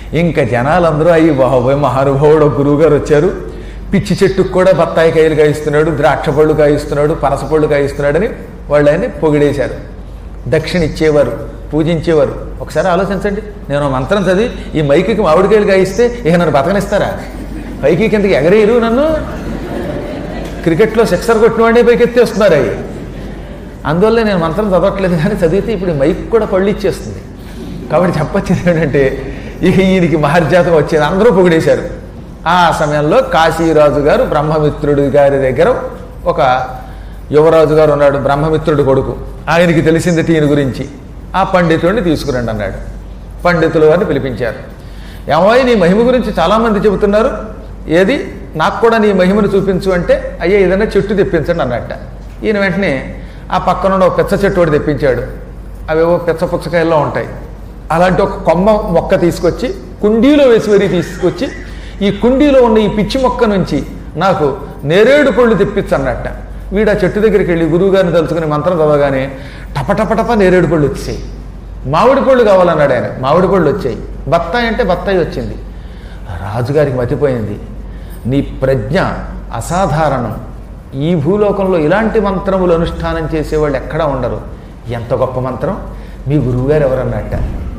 ఇంకా జనాలందరూ అయ్యి బాబోయ్ మహానుభావుడు ఒక గురువు గారు వచ్చారు పిచ్చి చెట్టుకు కూడా బత్తాయి కాయలు కాయిస్తున్నాడు ద్రాక్ష పళ్ళు కాయిస్తున్నాడు పనస పళ్ళు కాయిస్తున్నాడని వాళ్ళు ఆయన్ని పొగిడేశారు దక్షిణ ఇచ్చేవారు పూజించేవారు ఒకసారి ఆలోచించండి నేను ఓ మంత్రం చదివి ఈ మైకి మామిడికాయలు కాయిస్తే ఇక నన్ను బతకనిస్తారా పైకి కిందకి ఎగరేయరు నన్ను క్రికెట్లో సిక్సర్ కొట్టిన వాడిని పైకి ఎత్తేస్తున్నారు అవి అందువల్ల నేను మంత్రం చదవట్లేదు కానీ చదివితే ఇప్పుడు ఈ మైక్ కూడా పళ్ళు ఇచ్చేస్తుంది కాబట్టి చెప్పొచ్చేది ఏంటంటే ఇక ఈయనకి మహర్జాతం వచ్చేది అందరూ పొగిడేశారు ఆ సమయంలో కాశీరాజు గారు బ్రహ్మమిత్రుడి గారి దగ్గర ఒక యువరాజు గారు ఉన్నాడు బ్రహ్మమిత్రుడి కొడుకు ఆయనకి తెలిసింది ఈయన గురించి ఆ పండితుడిని తీసుకురండి అన్నాడు పండితుల వారిని పిలిపించారు ఏమోయ్ నీ మహిమ గురించి చాలామంది చెబుతున్నారు ఏది నాకు కూడా నీ మహిమను చూపించు అంటే అయ్యే ఏదైనా చెట్టు తెప్పించండి అన్నట్ట ఈయన వెంటనే ఆ పక్కన ఉన్న ఒక పెచ్చ చెట్టు ఒకటి తెప్పించాడు అవేవో పెచ్చ పుచ్చకాయల్లో ఉంటాయి అలాంటి ఒక కొమ్మ మొక్క తీసుకొచ్చి కుండీలో వేసి వరి తీసుకొచ్చి ఈ కుండీలో ఉన్న ఈ పిచ్చి మొక్క నుంచి నాకు నేరేడు పళ్ళు తెప్పించన్నట్ట వీడు ఆ చెట్టు దగ్గరికి వెళ్ళి గురువుగారిని తలుచుకుని మంత్రం చదవగానే టపటపటప నేరేడు పళ్ళు వచ్చాయి మామిడి పళ్ళు కావాలన్నాడు ఆయన మామిడి పళ్ళు వచ్చాయి బత్తాయి అంటే బత్తాయి వచ్చింది రాజుగారికి మతిపోయింది నీ ప్రజ్ఞ అసాధారణం ఈ భూలోకంలో ఇలాంటి మంత్రములు అనుష్ఠానం చేసేవాళ్ళు ఎక్కడా ఉండరు ఎంత గొప్ప మంత్రం మీ గురువుగారు ఎవరన్నట్ట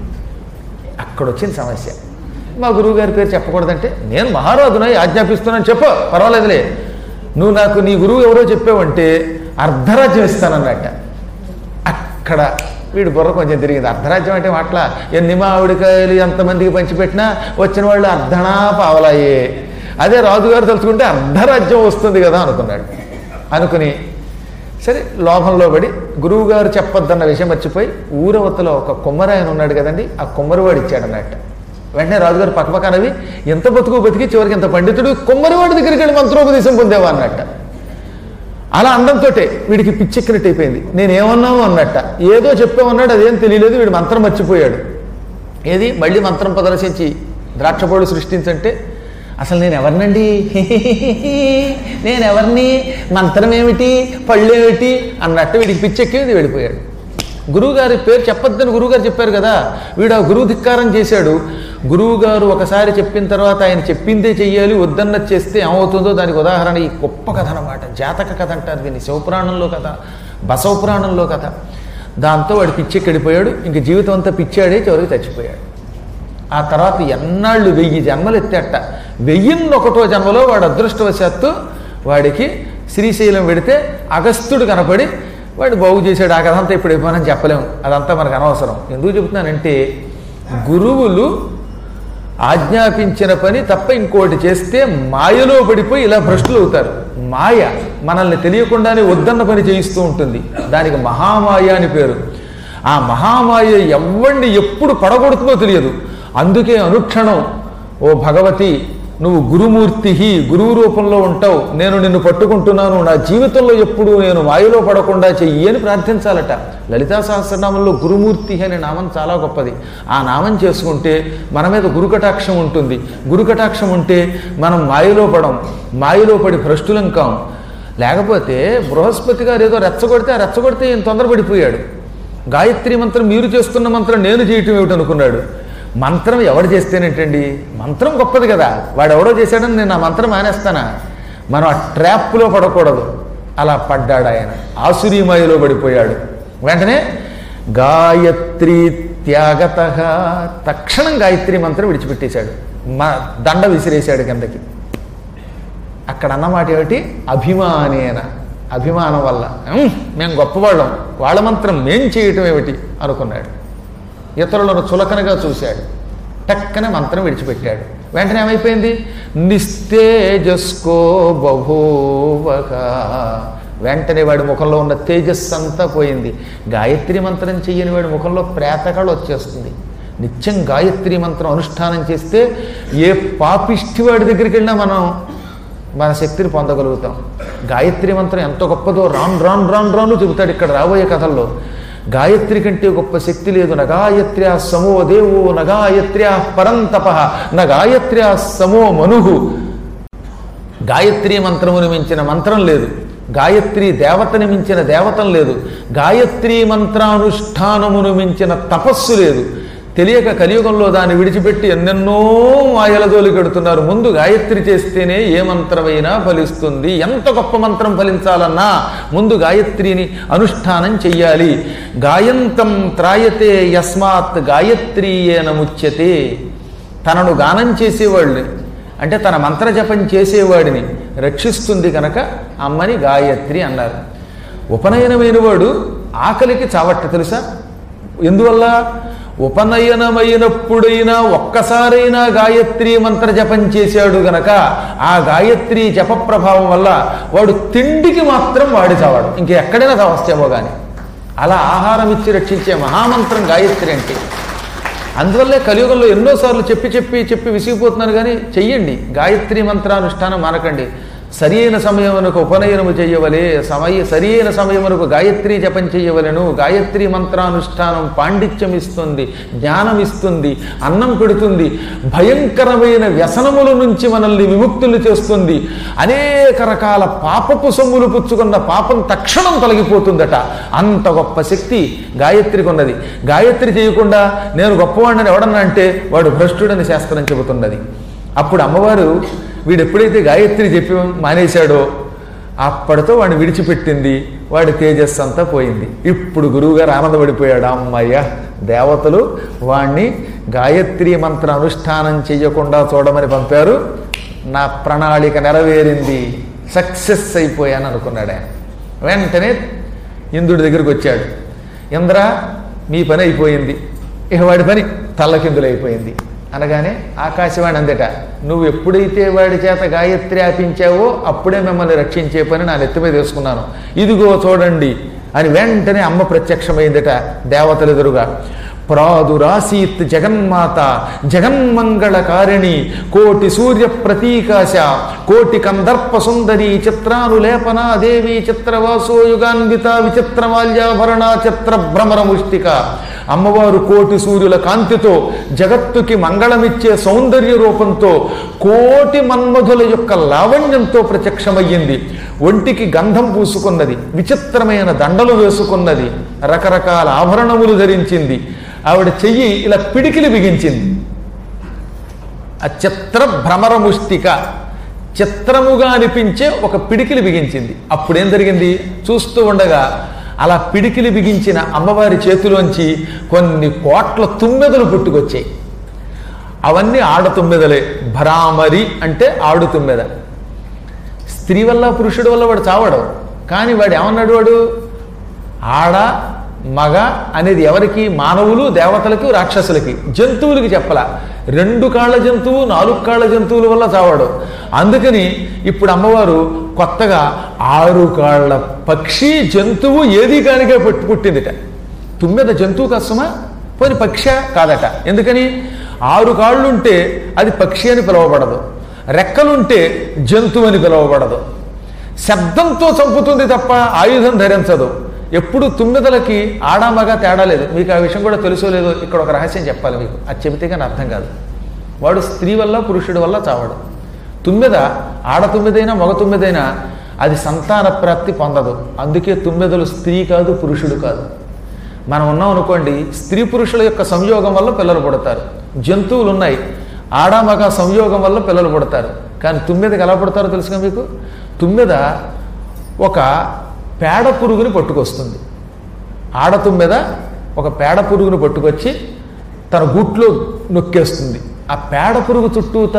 అక్కడ వచ్చింది సమస్య మా గురువుగారి పేరు చెప్పకూడదంటే నేను మహారాజునై ఆజ్ఞాపిస్తున్నాను చెప్పు పర్వాలేదులే నువ్వు నాకు నీ గురువు ఎవరో చెప్పావంటే అర్ధరాజ్యం ఇస్తానన్నట్ట అక్కడ వీడు బుర్ర కొంచెం తిరిగింది అర్ధరాజ్యం అంటే మాట్లా ఎన్ని మామిడికాయలు ఎంతమందికి పంచిపెట్టినా వచ్చిన వాళ్ళు అర్ధనా పావలాయే అదే రాజుగారు తలుచుకుంటే అర్ధరాజ్యం వస్తుంది కదా అనుకున్నాడు అనుకుని సరే లోభంలో పడి గురువుగారు చెప్పొద్దన్న విషయం మర్చిపోయి ఊరవతలో ఒక కుమ్మరాయన ఉన్నాడు కదండి ఆ కుమ్మరివాడు ఇచ్చాడు అన్నట్ట వెంటనే రాజుగారు పక్కపక్కనవి ఎంత బతుకు బతికి చివరికి ఇంత పండితుడు కుమ్మరివాడి దగ్గరికి వెళ్ళి మంత్రోపదేశం పొందేవా అన్నట్ట అలా అండంతో వీడికి పిచ్చెక్కినట్టు అయిపోయింది నేనేమన్నావు అన్నట్ట ఏదో చెప్పామన్నాడు అదేం తెలియలేదు వీడు మంత్రం మర్చిపోయాడు ఏది మళ్ళీ మంత్రం ప్రదర్శించి ద్రాక్షపొడు సృష్టించంటే అసలు నేను ఎవరినండి నేను ఎవరిని మంత్రం ఏమిటి పళ్ళు ఏమిటి అన్నట్టు వీడికి పిచ్చెక్కింది వెళ్ళిపోయాడు గురువుగారి పేరు చెప్పొద్దని గురువుగారు చెప్పారు కదా వీడు ఆ గురువు ధిక్కారం చేశాడు గురువుగారు ఒకసారి చెప్పిన తర్వాత ఆయన చెప్పిందే చెయ్యాలి వద్దన్నది చేస్తే ఏమవుతుందో దానికి ఉదాహరణ ఈ గొప్ప కథ అనమాట జాతక కథ అంటారు దీన్ని శివపురాణంలో కథ బసవ పురాణంలో కథ దాంతో వాడు పిచ్చెక్కిడిపోయాడు ఇంక జీవితం అంతా పిచ్చాడే చివరికి చచ్చిపోయాడు ఆ తర్వాత ఎన్నాళ్ళు వెయ్యి జన్మలు ఎత్తేట వెయ్యిన్ని ఒకటో జన్మలో వాడు అదృష్టవశాత్తు వాడికి శ్రీశైలం వెడితే అగస్త్యుడు కనపడి వాడు బాగు చేశాడు ఆ కథ అంతా ఇప్పుడు అయిపోయినని చెప్పలేము అదంతా మనకు అనవసరం ఎందుకు చెబుతున్నానంటే గురువులు ఆజ్ఞాపించిన పని తప్ప ఇంకోటి చేస్తే మాయలో పడిపోయి ఇలా భ్రష్టులు అవుతారు మాయ మనల్ని తెలియకుండానే వద్దన్న పని చేయిస్తూ ఉంటుంది దానికి మహామాయ అని పేరు ఆ మహామాయ ఎవరిని ఎప్పుడు పడగొడుతుందో తెలియదు అందుకే అనుక్షణం ఓ భగవతి నువ్వు గురుమూర్తి గురువు రూపంలో ఉంటావు నేను నిన్ను పట్టుకుంటున్నాను నా జీవితంలో ఎప్పుడు నేను మాయలో పడకుండా చెయ్యి అని ప్రార్థించాలట లలితా సహస్రనామంలో గురుమూర్తి అనే నామం చాలా గొప్పది ఆ నామం చేసుకుంటే మన మీద గురుకటాక్షం ఉంటుంది గురుకటాక్షం ఉంటే మనం మాయలో పడం మాయలో పడి భ్రష్టులం కాం లేకపోతే బృహస్పతి గారు ఏదో రెచ్చగొడితే ఆ రెచ్చగొడితే ఈయన తొందరపడిపోయాడు గాయత్రి మంత్రం మీరు చేస్తున్న మంత్రం నేను చేయటం ఏమిటనుకున్నాడు మంత్రం ఎవడు చేస్తేనేంటండి మంత్రం గొప్పది కదా వాడు ఎవడో చేశాడని నేను ఆ మంత్రం మానేస్తానా మనం ఆ ట్రాప్లో పడకూడదు అలా పడ్డాడు ఆయన ఆసురీమాయలో పడిపోయాడు వెంటనే గాయత్రి త్యాగత తక్షణం గాయత్రి మంత్రం విడిచిపెట్టేశాడు మా దండ విసిరేశాడు కిందకి అక్కడ అన్నమాట ఏమిటి అభిమానేన అభిమానం వల్ల "ఉమ్, మేము గొప్పవాళ్ళం వాళ్ళ మంత్రం మేం చేయటం ఏమిటి అనుకున్నాడు ఇతరులను చులకనగా చూశాడు టక్కన మంత్రం విడిచిపెట్టాడు వెంటనే ఏమైపోయింది నిస్తేజస్కో బభూవక వెంటనే వాడి ముఖంలో ఉన్న తేజస్సు అంతా పోయింది గాయత్రి మంత్రం చెయ్యని వాడి ముఖంలో ప్రేతకళ వచ్చేస్తుంది నిత్యం గాయత్రి మంత్రం అనుష్ఠానం చేస్తే ఏ పాపిష్టి వాడి దగ్గరికి వెళ్ళినా మనం మన శక్తిని పొందగలుగుతాం గాయత్రి మంత్రం ఎంత గొప్పదో రాన్ రాన్ రాన్ రాను చెబుతాడు ఇక్కడ రాబోయే కథల్లో గాయత్రి కంటే గొప్ప శక్తి లేదు నగాయత్ర్యా సమో దేవో నగాయత్ర్యా పరంతప నగాయత్ర్యా సమో మనుహు గాయత్రి మంత్రమును మించిన మంత్రం లేదు గాయత్రి దేవతని మించిన దేవతం లేదు గాయత్రి మంత్రానుష్ఠానమును మించిన తపస్సు లేదు తెలియక కలియుగంలో దాన్ని విడిచిపెట్టి ఎన్నెన్నో మాయల జోలికెడుతున్నారు ముందు గాయత్రి చేస్తేనే ఏ మంత్రమైనా ఫలిస్తుంది ఎంత గొప్ప మంత్రం ఫలించాలన్నా ముందు గాయత్రిని అనుష్ఠానం చెయ్యాలి గాయంతం త్రాయతే యస్మాత్ గాయత్రీయేన ముచ్యతే తనను గానం చేసేవాళ్ళు అంటే తన మంత్రజపం చేసేవాడిని రక్షిస్తుంది కనుక అమ్మని గాయత్రి అన్నారు ఉపనయనమైన వాడు ఆకలికి చావట్ట తెలుసా ఎందువల్ల ఉపనయనమైనప్పుడైనా ఒక్కసారైనా గాయత్రి మంత్ర జపం చేశాడు గనక ఆ గాయత్రి జప ప్రభావం వల్ల వాడు తిండికి మాత్రం వాడి చావాడు ఇంక ఎక్కడైనా చావస్తేమో కానీ అలా ఆహారం ఇచ్చి రక్షించే మహామంత్రం గాయత్రి అంటే అందువల్లే కలియుగంలో ఎన్నోసార్లు చెప్పి చెప్పి చెప్పి విసిగిపోతున్నాను కానీ చెయ్యండి గాయత్రి మంత్రానుష్ఠానం మానకండి సరి అయిన సమయమునకు ఉపనయనము చెయ్యవలే సమయ సరి అయిన సమయమునకు గాయత్రి జపం చెయ్యవలెను గాయత్రి మంత్రానుష్ఠానం పాండిత్యం ఇస్తుంది జ్ఞానం ఇస్తుంది అన్నం పెడుతుంది భయంకరమైన వ్యసనముల నుంచి మనల్ని విముక్తులు చేస్తుంది అనేక రకాల పాపపు సొమ్ములు పుచ్చుకున్న పాపం తక్షణం తొలగిపోతుందట అంత గొప్ప శక్తి గాయత్రికి ఉన్నది గాయత్రి చేయకుండా నేను గొప్పవాడిని ఎవడన్నా అంటే వాడు భ్రష్టుడని శాస్త్రం చెబుతున్నది అప్పుడు అమ్మవారు వీడు ఎప్పుడైతే గాయత్రి చెప్పి మానేశాడో అప్పటితో వాడిని విడిచిపెట్టింది వాడి తేజస్సు అంతా పోయింది ఇప్పుడు గురువుగారు ఆనందపడిపోయాడు అమ్మయ్య దేవతలు వాణ్ణి గాయత్రి మంత్ర అనుష్ఠానం చెయ్యకుండా చూడమని పంపారు నా ప్రణాళిక నెరవేరింది సక్సెస్ అయిపోయాను అనుకున్నాడు ఆయన వెంటనే ఇంద్రుడి దగ్గరికి వచ్చాడు ఇంద్ర మీ పని అయిపోయింది ఇక వాడి పని తల్లకిందులైపోయింది అనగానే ఆకాశవాణి అందట నువ్వు ఎప్పుడైతే వాడి చేత గాయత్రి ఆపించావో అప్పుడే మిమ్మల్ని రక్షించే పని నా నెత్తి మీద వేసుకున్నాను ఇదిగో చూడండి అని వెంటనే అమ్మ ప్రత్యక్షమైందట దేవతలు ఎదురుగా ప్రాదురాసీత్ జగన్మాత జగన్మంగళకారిణి కోటి సూర్య ప్రతీకాశ కోటి కందర్ప సుందరి చిత్రానులేపన దేవి చిత్రవాసో యుగాన్విత విచిత్రమాల్యాభరణ చిత్ర భ్రమర ముష్టిక అమ్మవారు కోటి సూర్యుల కాంతితో జగత్తుకి మంగళమిచ్చే సౌందర్య రూపంతో కోటి మన్మధుల యొక్క లావణ్యంతో ప్రత్యక్షమయ్యింది ఒంటికి గంధం పూసుకున్నది విచిత్రమైన దండలు వేసుకున్నది రకరకాల ఆభరణములు ధరించింది ఆవిడ చెయ్యి ఇలా పిడికిలి బిగించింది ఆ చిత్ర భ్రమర ముష్టిక చిత్రముగా అనిపించే ఒక పిడికిలి బిగించింది అప్పుడేం జరిగింది చూస్తూ ఉండగా అలా పిడికిలి బిగించిన అమ్మవారి చేతిలోంచి కొన్ని కోట్ల తుమ్మెదలు పుట్టుకొచ్చాయి అవన్నీ ఆడ తుమ్మెదలే భ్రామరి అంటే ఆడు తుమ్మెద స్త్రీ వల్ల పురుషుడి వల్ల వాడు చావడు కానీ వాడు ఏమన్నాడు వాడు ఆడ మగ అనేది ఎవరికి మానవులు దేవతలకు రాక్షసులకి జంతువులకి చెప్పలా రెండు కాళ్ళ జంతువు నాలుగు కాళ్ళ జంతువుల వల్ల చావాడు అందుకని ఇప్పుడు అమ్మవారు కొత్తగా ఆరు కాళ్ళ పక్షి జంతువు ఏది కానిగా పుట్టి పుట్టిందిట తుమ్మెద జంతువు కష్టమా పోని పక్ష కాదట ఎందుకని ఆరు కాళ్ళుంటే అది పక్షి అని పిలువబడదు రెక్కలుంటే జంతువు అని పిలువబడదు శబ్దంతో చంపుతుంది తప్ప ఆయుధం ధరించదు ఎప్పుడు తుమ్మెదలకి ఆడామగా తేడా లేదు మీకు ఆ విషయం కూడా తెలుసో లేదో ఇక్కడ ఒక రహస్యం చెప్పాలి మీకు అది చెబితే కానీ అర్థం కాదు వాడు స్త్రీ వల్ల పురుషుడి వల్ల చావడు తుమ్మెద ఆడ తుమ్మెదైనా మగ తుమ్మెదైనా అది సంతాన ప్రాప్తి పొందదు అందుకే తుమ్మెదలు స్త్రీ కాదు పురుషుడు కాదు మనం ఉన్నాం అనుకోండి స్త్రీ పురుషుల యొక్క సంయోగం వల్ల పిల్లలు పుడతారు జంతువులు ఉన్నాయి ఆడ మగ సంయోగం వల్ల పిల్లలు పుడతారు కానీ తుమ్మెదకి ఎలా పుడతారో తెలుసుగా మీకు తుమ్మెద ఒక పేడ పురుగుని పట్టుకొస్తుంది ఆడ తుమ్మెద ఒక పేడ పురుగుని పట్టుకొచ్చి తన గుట్లో నొక్కేస్తుంది ఆ పేడ పురుగు చుట్టూత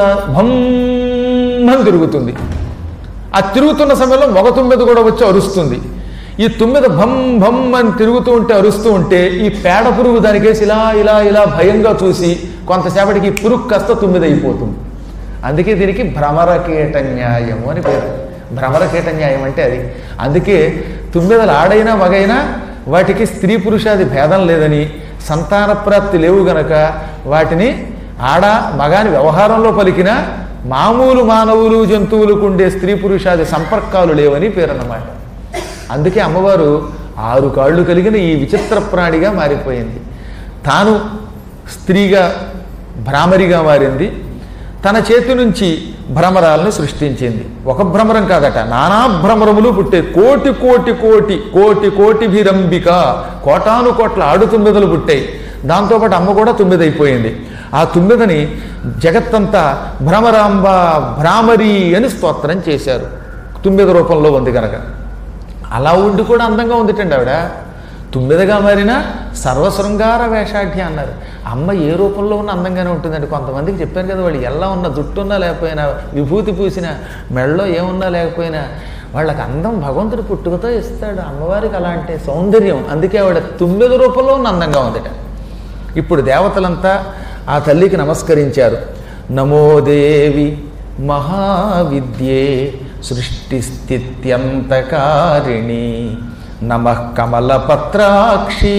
భమ్మని తిరుగుతుంది ఆ తిరుగుతున్న సమయంలో మగ తుమ్మెద కూడా వచ్చి అరుస్తుంది ఈ తుమ్మెద భం భం అని తిరుగుతూ ఉంటే అరుస్తూ ఉంటే ఈ పేడ పురుగు దానికేసి ఇలా ఇలా ఇలా భయంగా చూసి కొంతసేపటికి ఈ పురుగు కాస్త తుమ్మెద అయిపోతుంది అందుకే దీనికి భ్రమర కీట న్యాయము అని పేరు భ్రమర కీట న్యాయం అంటే అది అందుకే తుమ్మెదలు ఆడైనా మగైనా వాటికి స్త్రీ పురుషాది భేదం లేదని సంతాన ప్రాప్తి లేవు గనక వాటిని ఆడ మగాని వ్యవహారంలో పలికిన మామూలు మానవులు జంతువులకు ఉండే స్త్రీ పురుషాది సంపర్కాలు లేవని పేరన్నమాట అందుకే అమ్మవారు ఆరు కాళ్ళు కలిగిన ఈ విచిత్ర ప్రాణిగా మారిపోయింది తాను స్త్రీగా భ్రామరిగా మారింది తన చేతి నుంచి భ్రమరాలను సృష్టించింది ఒక భ్రమరం కాదట నానా భ్రమరములు పుట్టే కోటి కోటి కోటి కోటి కోటి భిరంబిక కోటాను కోట్ల ఆడుతుమ్మెదలు పుట్టాయి దాంతోపాటు అమ్మ కూడా తుమ్మిద అయిపోయింది ఆ తుమ్మిదని జగత్తంతా భ్రమరాంబ భ్రామరి అని స్తోత్రం చేశారు తుమ్మిద రూపంలో ఉంది కనుక అలా ఉండి కూడా అందంగా ఉందిటండి ఆవిడ తుమ్మిదగా మారిన సర్వశృంగార వేషాఢ్య అన్నారు అమ్మ ఏ రూపంలో ఉన్న అందంగానే ఉంటుందండి కొంతమందికి చెప్పాను కదా వాళ్ళు ఎలా ఉన్న జుట్టు ఉన్నా లేకపోయినా విభూతి పూసిన మెడలో ఏమున్నా లేకపోయినా వాళ్ళకి అందం భగవంతుడు పుట్టుకతో ఇస్తాడు అమ్మవారికి అలాంటి సౌందర్యం అందుకే ఆవిడ తుమ్మిద రూపంలో ఉన్న అందంగా ఉందిట ఇప్పుడు దేవతలంతా ఆ తల్లికి నమస్కరించారు నమో దేవి మహావిద్యే సృష్టిస్థిత్యంతకారిణి నమ కమలపత్రాక్షి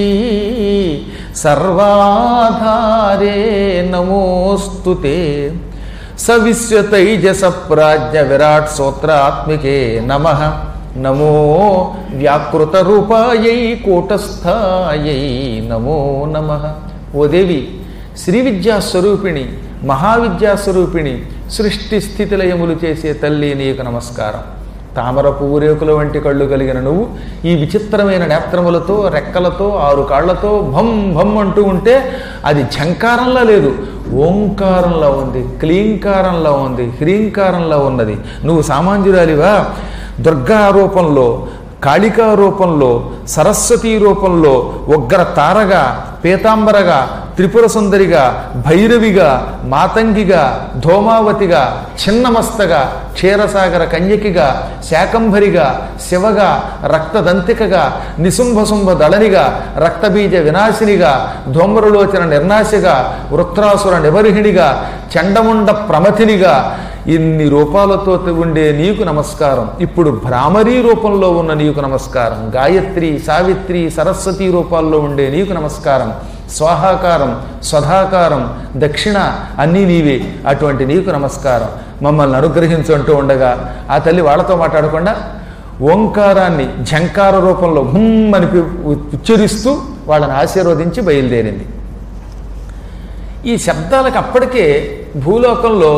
సర్వాధారే నమోస్తుతే సవిశ్వతైజస ప్రాజ్ఞ విరాట్ సూత్రాత్మికే నమ నమో వ్యాకృత రూపాయై కూటస్థాయై నమో నమ ఓ దేవి శ్రీ విద్యాస్వరూపిణి మహావిద్యాస్వరూపిణి సృష్టి స్థితిలయములు చేసే తల్లి నీకు నమస్కారం తామర పువ్వు రేకుల వంటి కళ్ళు కలిగిన నువ్వు ఈ విచిత్రమైన నేత్రములతో రెక్కలతో ఆరు కాళ్లతో భం భం అంటూ ఉంటే అది ఝంకారంలా లేదు ఓంకారంలో ఉంది క్లీంకారంలో ఉంది హ్రీంకారంలో ఉన్నది నువ్వు సామాన్యురాలివా దుర్గా రూపంలో కాళికా రూపంలో సరస్వతీ రూపంలో ఉగ్ర తారగా పీతాంబరగా త్రిపుర సుందరిగా భైరవిగా మాతంగిగా ధూమావతిగా చిన్నమస్తగా క్షీరసాగర కన్యకిగా శాకంభరిగా శివగా రక్తదంతికగా నిశుంభశుంభ దళనిగా రక్తబీజ వినాశినిగా ధూమ్రలోచన నిర్నాశిగా వృత్రాసుర నిబర్హిణిగా చండముండ ప్రమథినిగా ఇన్ని రూపాలతో ఉండే నీకు నమస్కారం ఇప్పుడు భ్రామరీ రూపంలో ఉన్న నీకు నమస్కారం గాయత్రి సావిత్రి సరస్వతి రూపాల్లో ఉండే నీకు నమస్కారం స్వాహాకారం స్వధాకారం దక్షిణ అన్నీ నీవే అటువంటి నీకు నమస్కారం మమ్మల్ని అనుగ్రహించుంటూ ఉండగా ఆ తల్లి వాళ్ళతో మాట్లాడకుండా ఓంకారాన్ని ఝంకార రూపంలో హుమ్ అని పి- ఉచ్చరిస్తూ వాళ్ళని ఆశీర్వదించి బయలుదేరింది ఈ శబ్దాలకు అప్పటికే భూలోకంలో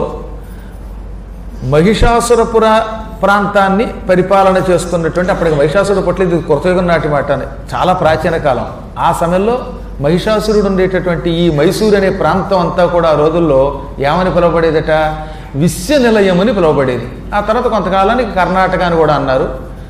మహిషాసురపుర ప్రాంతాన్ని పరిపాలన చేస్తున్నటువంటి అప్పటికి మహిషాసురుడు పట్ల ఇది కృతయుగం నాటి మాట అని చాలా ప్రాచీన కాలం ఆ సమయంలో మహిషాసురుడు ఉండేటటువంటి ఈ మైసూరు అనే ప్రాంతం అంతా కూడా ఆ రోజుల్లో ఏమని పిలువబడేదట విశ్వ నిలయం అని పిలువబడేది ఆ తర్వాత కొంతకాలానికి కర్ణాటక అని కూడా అన్నారు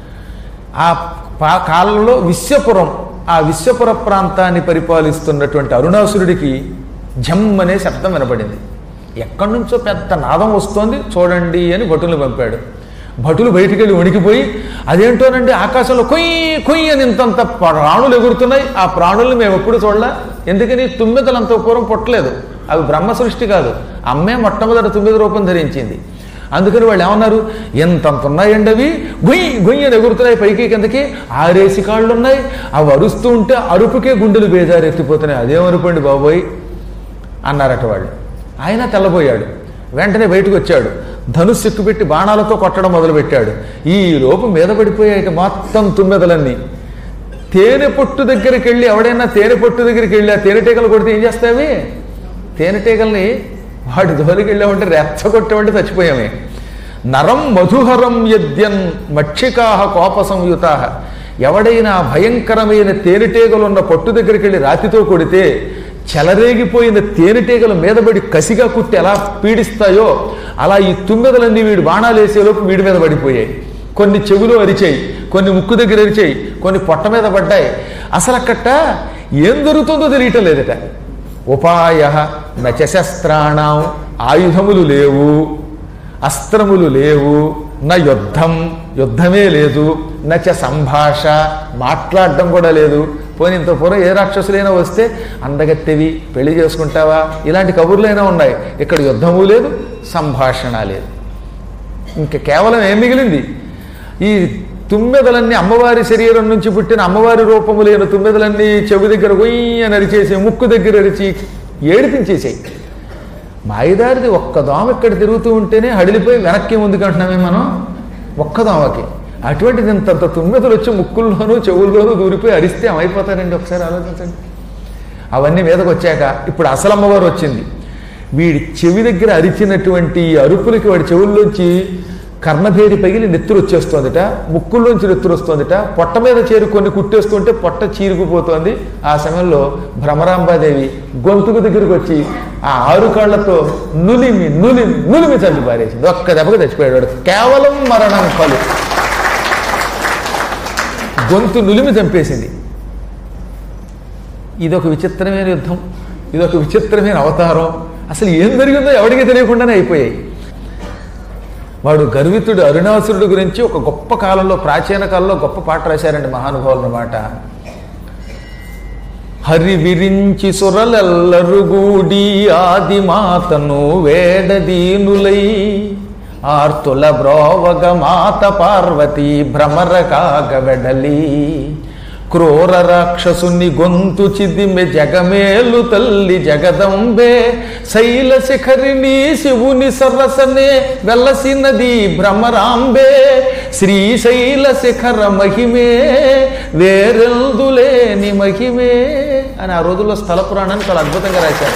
ఆ పా కాలంలో విశ్వపురం ఆ విశ్వపుర ప్రాంతాన్ని పరిపాలిస్తున్నటువంటి అరుణాసురుడికి ఝమ్ అనే శబ్దం వినపడింది ఎక్కడి నుంచో పెద్ద నాదం వస్తోంది చూడండి అని భటులు పంపాడు భటులు బయటికి వెళ్ళి వణికిపోయి అదేంటోనండి ఆకాశంలో కొయ్యి కొయ్యి అని ఇంతంత ప్రాణులు ఎగురుతున్నాయి ఆ ప్రాణుల్ని మేము ఎప్పుడు చూడలే ఎందుకని తుమ్మెదలు అంత పూర్వం పుట్టలేదు అవి బ్రహ్మ సృష్టి కాదు అమ్మే మొట్టమొదటి తుమ్మెద రూపం ధరించింది అందుకని వాళ్ళు ఏమన్నారు ఎంతంత ఉన్నాయండి అవి గుయ్యి గుయ్యి అని ఎగురుతున్నాయి పైకి కిందకి ఆరేసి కాళ్ళు ఉన్నాయి అవి అరుస్తూ ఉంటే అరుపుకే గుండెలు బేజారు ఎత్తిపోతున్నాయి అదేమనుకోండి బాబోయ్ అన్నారట వాళ్ళు ఆయన తెల్లబోయాడు వెంటనే బయటకు వచ్చాడు ధనుస్సు ఎక్కుపెట్టి బాణాలతో కొట్టడం మొదలుపెట్టాడు ఈ లోపు మీద పడిపోయాక మొత్తం తుమ్మెదలన్నీ తేనె పొట్టు దగ్గరికి వెళ్ళి ఎవడైనా తేనె పొట్టు దగ్గరికి వెళ్ళి ఆ తేనెటీగలు కొడితే ఏం చేస్తావి తేనెటీగల్ని వాడి జోలికి వెళ్ళామంటే రెచ్చగొట్టామంటే చచ్చిపోయామే నరం మధుహరం యద్యన్ మక్షికాహ కోప సంయుతాహ ఎవడైనా భయంకరమైన తేనెటీగలున్న పొట్టు దగ్గరికి వెళ్ళి రాతితో కొడితే చెలరేగిపోయిన తేనెటీగల మీదబడి కసిగా కుట్టి ఎలా పీడిస్తాయో అలా ఈ తుమ్మెదలన్నీ వీడు బాణాలు వేసేలోపు వీడి మీద పడిపోయాయి కొన్ని చెవులు అరిచాయి కొన్ని ముక్కు దగ్గర అరిచాయి కొన్ని పొట్ట మీద పడ్డాయి అసలు అక్కట ఏం దొరుకుతుందో తెలియటం లేదట ఉపాయ నచ శస్త్రాణం ఆయుధములు లేవు అస్త్రములు లేవు నా యుద్ధం యుద్ధమే లేదు నచ సంభాష మాట్లాడడం కూడా లేదు పోనీ ఇంత పూర్వం ఏ రాక్షసులైనా వస్తే అందగత్తెవి పెళ్లి చేసుకుంటావా ఇలాంటి కబుర్లైనా ఉన్నాయి ఇక్కడ యుద్ధము లేదు సంభాషణ లేదు ఇంకా కేవలం ఏం మిగిలింది ఈ తుమ్మెదలన్నీ అమ్మవారి శరీరం నుంచి పుట్టిన అమ్మవారి రూపము లేని తుమ్మెదలన్నీ చెవి దగ్గర గొయ్యి అని అరిచేసి ముక్కు దగ్గర అరిచి ఏడిపించేసాయి మాయదారిది ఒక్క దోమ ఇక్కడ తిరుగుతూ ఉంటేనే హడిలిపోయి వెనక్కి ముందుకు అంటున్నామే మనం ఒక్క దోమకి అటువంటిది ఇంతంత తుమ్మెదలు వచ్చి ముక్కుల్లోనూ చెవుల్లోనూ దూరిపోయి అరిస్తే ఏమైపోతారండి ఒకసారి ఆలోచించండి అవన్నీ మీదకి వచ్చాక ఇప్పుడు అసలు అమ్మవారు వచ్చింది వీడి చెవి దగ్గర అరిచినటువంటి ఈ అరుపులకి వాడి చెవుల్లోంచి కర్ణభేరి పగిలి నెత్తురు వచ్చేస్తోందిట ముక్కుల్లోంచి నెత్తురు వస్తోందిట పొట్ట మీద చేరుకొని కుట్టేస్తుంటే పొట్ట చీరుకుపోతోంది ఆ సమయంలో భ్రమరాంబాదేవి గొంతుకు దగ్గరికి వచ్చి ఆ ఆరు కాళ్లతో నులిమి నులిమి నులిమి చల్లి పారేసింది ఒక్క దెబ్బకి చచ్చిపోయాడు వాడు. కేవలం మరణం కలు గొంతు నులిమి చంపేసింది ఇదొక విచిత్రమైన యుద్ధం ఇదొక విచిత్రమైన అవతారం అసలు ఏం జరిగిందో ఎవరికి తెలియకుండానే అయిపోయాయి వాడు గర్వితుడు అరుణాసురుడు గురించి ఒక గొప్ప కాలంలో ప్రాచీన కాలంలో గొప్ప పాట రాశారండి మహానుభావులు అన్నమాట హరి విరించి సురలెల్లరుగూడి ఆది మాతను వేడదీనులై ఆర్తుల బ్రోవగ మాత పార్వతి భ్రమర కాగవెడలి క్రూర రాక్షసుని గొంతు చిదిమె జగమేలు తల్లి జగదంబే శైల శిఖరిణి శివుని సరసనే వెలసినది భ్రమరాంబే శ్రీశైల శిఖర మహిమే వేరెల్దులేని మహిమే అని ఆ రోజుల్లో స్థల పురాణాన్ని చాలా అద్భుతంగా రాశారు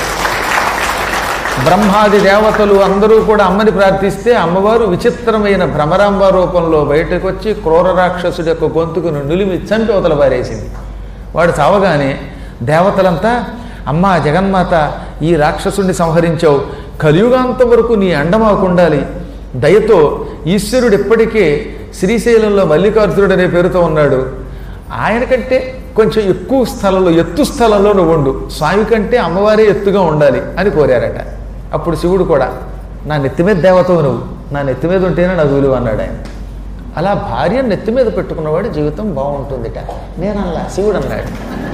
బ్రహ్మాది దేవతలు అందరూ కూడా అమ్మని ప్రార్థిస్తే అమ్మవారు విచిత్రమైన భ్రమరాంబ రూపంలో బయటకు వచ్చి క్రూర రాక్షసుడి యొక్క గొంతుకును నులిమి చంపి అవతల పారేసింది వాడు చావగానే దేవతలంతా అమ్మా జగన్మాత ఈ రాక్షసుడిని సంహరించావు కలియుగాంతం వరకు నీ అండమాకు ఉండాలి దయతో ఈశ్వరుడు ఇప్పటికే శ్రీశైలంలో మల్లికార్జునుడు అనే పేరుతో ఉన్నాడు ఆయన కంటే కొంచెం ఎక్కువ స్థలంలో ఎత్తు స్థలంలో నువ్వు ఉండు స్వామి కంటే అమ్మవారే ఎత్తుగా ఉండాలి అని కోరారట అప్పుడు శివుడు కూడా నా నెత్తి మీద దేవతవు నువ్వు నా నెత్తి మీద ఉంటేనే నా విలువ అన్నాడు ఆయన అలా భార్య నెత్తి మీద పెట్టుకున్నవాడి జీవితం బాగుంటుందిట నేనల్లా శివుడు అన్నాడు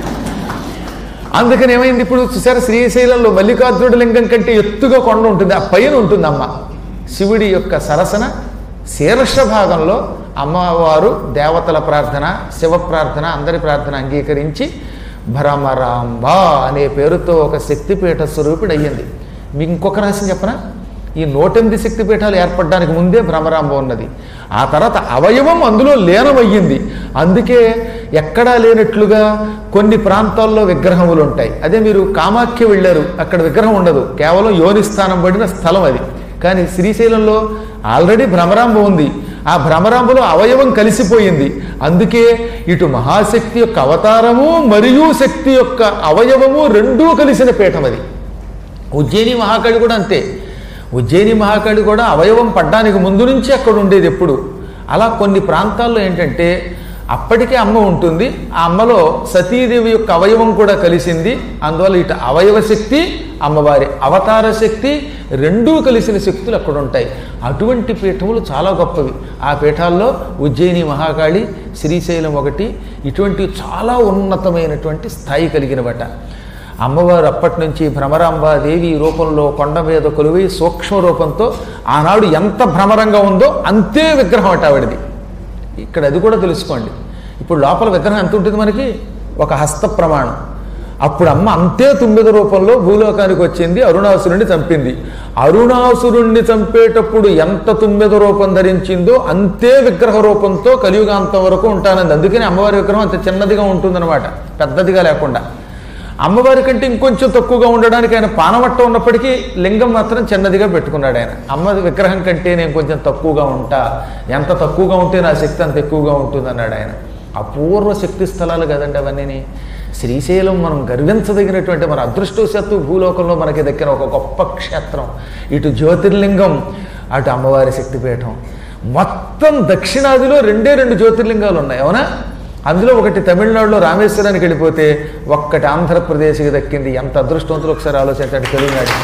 అందుకని ఏమైంది ఇప్పుడు చూసారా శ్రీశైలంలో మల్లికార్జునుడి లింగం కంటే ఎత్తుగా కొండ ఉంటుంది ఆ పైన ఉంటుంది అమ్మ శివుడి యొక్క సరసన శీర్ష భాగంలో అమ్మవారు దేవతల ప్రార్థన శివ ప్రార్థన అందరి ప్రార్థన అంగీకరించి భ్రమరాంబ అనే పేరుతో ఒక శక్తిపీఠ స్వరూపుడు అయ్యింది మీకు ఇంకొక రహస్యం చెప్పనా ఈ నూటెనిమిది శక్తిపీఠాలు ఏర్పడడానికి ముందే భ్రమరాంబ ఉన్నది ఆ తర్వాత అవయవం అందులో లీనమయ్యింది అందుకే ఎక్కడా లేనట్లుగా కొన్ని ప్రాంతాల్లో విగ్రహములు ఉంటాయి అదే మీరు కామాఖ్య వెళ్ళారు అక్కడ విగ్రహం ఉండదు కేవలం యోనిస్థానం పడిన స్థలం అది కానీ శ్రీశైలంలో ఆల్రెడీ భ్రమరాంబ ఉంది ఆ భ్రమరాంబలో అవయవం కలిసిపోయింది అందుకే ఇటు మహాశక్తి యొక్క అవతారము మరియు శక్తి యొక్క అవయవము రెండూ కలిసిన పీఠం అది ఉజ్జయిని మహాకాళి కూడా అంతే ఉజ్జయిని మహాకాళి కూడా అవయవం పడ్డానికి ముందు నుంచి అక్కడ ఉండేది ఎప్పుడు అలా కొన్ని ప్రాంతాల్లో ఏంటంటే అప్పటికే అమ్మ ఉంటుంది ఆ అమ్మలో సతీదేవి యొక్క అవయవం కూడా కలిసింది అందువల్ల ఇటు అవయవ శక్తి అమ్మవారి అవతార శక్తి రెండూ కలిసిన శక్తులు అక్కడ ఉంటాయి అటువంటి పీఠములు చాలా గొప్పవి ఆ పీఠాల్లో ఉజ్జయిని మహాకాళి శ్రీశైలం ఒకటి ఇటువంటి చాలా ఉన్నతమైనటువంటి స్థాయి కలిగినవట అమ్మవారు అప్పటి నుంచి భ్రమరాంబాదేవి రూపంలో కొండ మీద కొలువై సూక్ష్మ రూపంతో ఆనాడు ఎంత భ్రమరంగా ఉందో అంతే విగ్రహం అట ఆవిడది ఇక్కడ అది కూడా తెలుసుకోండి ఇప్పుడు లోపల విగ్రహం ఎంత ఉంటుంది మనకి ఒక హస్త ప్రమాణం అప్పుడు అమ్మ అంతే తుమ్మిద రూపంలో భూలోకానికి వచ్చింది అరుణాసురుణ్ణి చంపింది అరుణాసురుణ్ణి చంపేటప్పుడు ఎంత తుమ్మిద రూపం ధరించిందో అంతే విగ్రహ రూపంతో కలియుగాంతం వరకు ఉంటానంది అందుకని అమ్మవారి విగ్రహం అంత చిన్నదిగా ఉంటుందన్నమాట పెద్దదిగా లేకుండా అమ్మవారి కంటే ఇంకొంచెం తక్కువగా ఉండడానికి ఆయన పానవట్ట ఉన్నప్పటికీ లింగం మాత్రం చిన్నదిగా పెట్టుకున్నాడు ఆయన అమ్మ విగ్రహం కంటే నేను కొంచెం తక్కువగా ఉంటా ఎంత తక్కువగా ఉంటే నా శక్తి అంత ఎక్కువగా ఉంటుంది అన్నాడు ఆయన అపూర్వ శక్తి స్థలాలు కదండి అవన్నీ శ్రీశైలం మనం గర్వించదగినటువంటి మన అదృష్టవశాత్తు భూలోకంలో మనకి దక్కిన ఒక గొప్ప క్షేత్రం ఇటు జ్యోతిర్లింగం అటు అమ్మవారి శక్తిపీఠం మొత్తం దక్షిణాదిలో రెండే రెండు జ్యోతిర్లింగాలు ఉన్నాయి అవునా అందులో ఒకటి తమిళనాడులో రామేశ్వరానికి వెళ్ళిపోతే ఒక్కటి ఆంధ్రప్రదేశ్కి దక్కింది ఎంత అదృష్టవంతులు ఒకసారి ఆలోచించండి తెలుగునాడు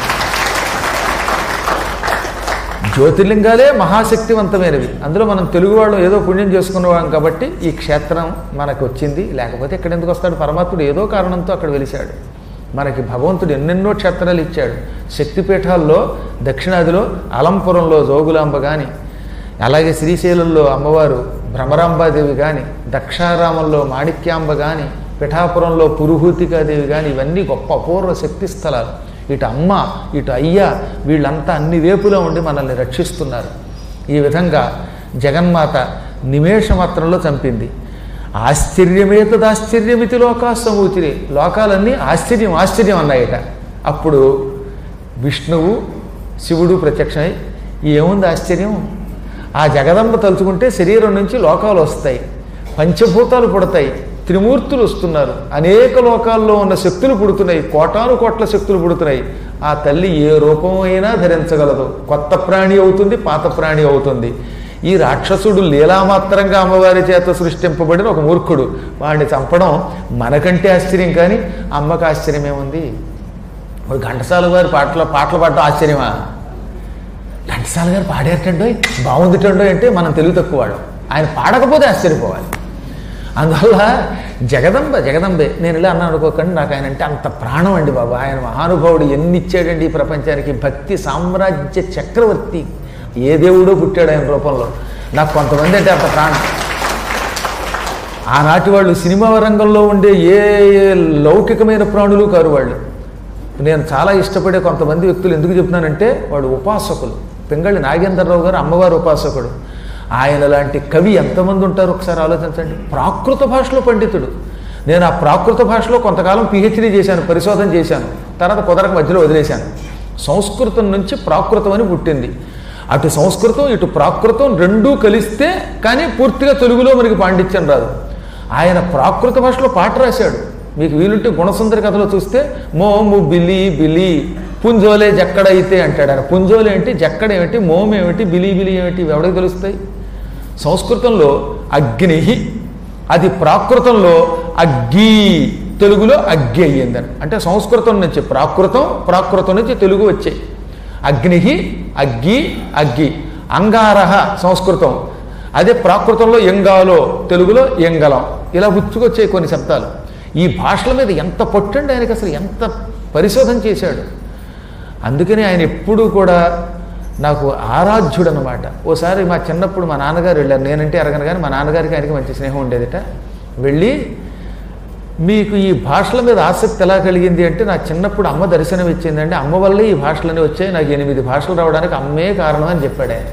జ్యోతిర్లింగాలే మహాశక్తివంతమైనవి అందులో మనం తెలుగు వాళ్ళు ఏదో పుణ్యం చేసుకున్నవాం కాబట్టి ఈ క్షేత్రం మనకు వచ్చింది లేకపోతే ఇక్కడ ఎందుకు వస్తాడు పరమాత్ముడు ఏదో కారణంతో అక్కడ వెలిశాడు మనకి భగవంతుడు ఎన్నెన్నో క్షేత్రాలు ఇచ్చాడు శక్తిపీఠాల్లో దక్షిణాదిలో అలంపురంలో జోగులాంబ కానీ అలాగే శ్రీశైలంలో అమ్మవారు భ్రమరాంబాదేవి కానీ దక్షారామంలో మాణిక్యాంబ కానీ పిఠాపురంలో పురుహూతికాదేవి కానీ ఇవన్నీ గొప్ప అపూర్వ శక్తి స్థలాలు ఇటు అమ్మ ఇటు అయ్య వీళ్ళంతా అన్ని వేపులో ఉండి మనల్ని రక్షిస్తున్నారు ఈ విధంగా జగన్మాత నిమేషమాత్రంలో చంపింది ఆశ్చర్యమేతదాశ్చర్యమితి లోకా సమూచిరే లోకాలన్నీ ఆశ్చర్యం ఆశ్చర్యం అన్నాయట అప్పుడు విష్ణువు శివుడు ప్రత్యక్షమై ఏముంది ఆశ్చర్యం ఆ జగదంబ తలుచుకుంటే శరీరం నుంచి లోకాలు వస్తాయి పంచభూతాలు పుడతాయి త్రిమూర్తులు వస్తున్నారు అనేక లోకాల్లో ఉన్న శక్తులు పుడుతున్నాయి కోటాను కోట్ల శక్తులు పుడుతున్నాయి ఆ తల్లి ఏ రూపం అయినా ధరించగలదు కొత్త ప్రాణి అవుతుంది పాత ప్రాణి అవుతుంది ఈ రాక్షసుడు లీలామాత్రంగా అమ్మవారి చేత సృష్టింపబడిన ఒక మూర్ఖుడు వాడిని చంపడం మనకంటే ఆశ్చర్యం కానీ అమ్మకు ఆశ్చర్యమేముంది ఇప్పుడు ఘంటసాల గారి పాటలు పాటలు పాడటం ఆశ్చర్యమా ఘంటసాల గారు పాడేటండో బాగుందిటండో అంటే మనం తెలుగు తక్కువ వాళ్ళం ఆయన పాడకపోతే ఆశ్చర్యపోవాలి అందువల్ల జగదంబ జగదంబే నేను ఇలా అన్నాను అనుకోకండి నాకు ఆయన అంటే అంత ప్రాణం అండి బాబు ఆయన మహానుభావుడు ఎన్ని ఇచ్చాడండి ఈ ప్రపంచానికి భక్తి సామ్రాజ్య చక్రవర్తి ఏ దేవుడో పుట్టాడు ఆయన రూపంలో నాకు కొంతమంది అంటే అంత ప్రాణం ఆనాటి వాళ్ళు సినిమా రంగంలో ఉండే ఏ లౌకికమైన ప్రాణులు కారు వాళ్ళు నేను చాలా ఇష్టపడే కొంతమంది వ్యక్తులు ఎందుకు చెప్తున్నానంటే వాడు ఉపాసకులు పింగళి నాగేంద్రరావు గారు అమ్మవారి ఉపాసకుడు ఆయన లాంటి కవి ఎంతమంది ఉంటారు ఒకసారి ఆలోచించండి ప్రాకృత భాషలో పండితుడు నేను ఆ ప్రాకృత భాషలో కొంతకాలం పిహెచ్డీ చేశాను పరిశోధన చేశాను తర్వాత కుదరక మధ్యలో వదిలేశాను సంస్కృతం నుంచి ప్రాకృతం అని పుట్టింది అటు సంస్కృతం ఇటు ప్రాకృతం రెండూ కలిస్తే కానీ పూర్తిగా తెలుగులో మనకి పాండిత్యం రాదు ఆయన ప్రాకృత భాషలో పాట రాశాడు మీకు వీలుంటే గుణసుందరి కథలో చూస్తే మోము బిలి బిలి పుంజోలే జక్కడైతే అంటాడు ఆయన పుంజోలే ఏంటి జక్కడ ఏమిటి మోము ఏమిటి బిలి బిలి ఏమిటి ఇవి ఎవరికి తెలుస్తాయి సంస్కృతంలో అగ్ని అది ప్రాకృతంలో అగ్గి తెలుగులో అగ్గి అయ్యిందని అంటే సంస్కృతం నుంచి ప్రాకృతం ప్రాకృతం నుంచి తెలుగు వచ్చాయి అగ్ని అగ్గి అగ్గి అంగారహ సంస్కృతం అదే ప్రాకృతంలో ఎంగాలో తెలుగులో ఎంగలం ఇలా పుచ్చుకొచ్చాయి కొన్ని శబ్దాలు ఈ భాషల మీద ఎంత పట్టండి ఆయనకి అసలు ఎంత పరిశోధన చేశాడు అందుకని ఆయన ఎప్పుడూ కూడా నాకు ఆరాధ్యుడు అనమాట ఓసారి మా చిన్నప్పుడు మా నాన్నగారు వెళ్ళారు నేనంటే అరగను కానీ మా నాన్నగారికి ఆయనకి మంచి స్నేహం ఉండేదిట వెళ్ళి మీకు ఈ భాషల మీద ఆసక్తి ఎలా కలిగింది అంటే నా చిన్నప్పుడు అమ్మ దర్శనం ఇచ్చిందండి అమ్మ వల్లే ఈ భాషలన్నీ వచ్చాయి నాకు ఎనిమిది భాషలు రావడానికి అమ్మే కారణం అని చెప్పాడు ఆయన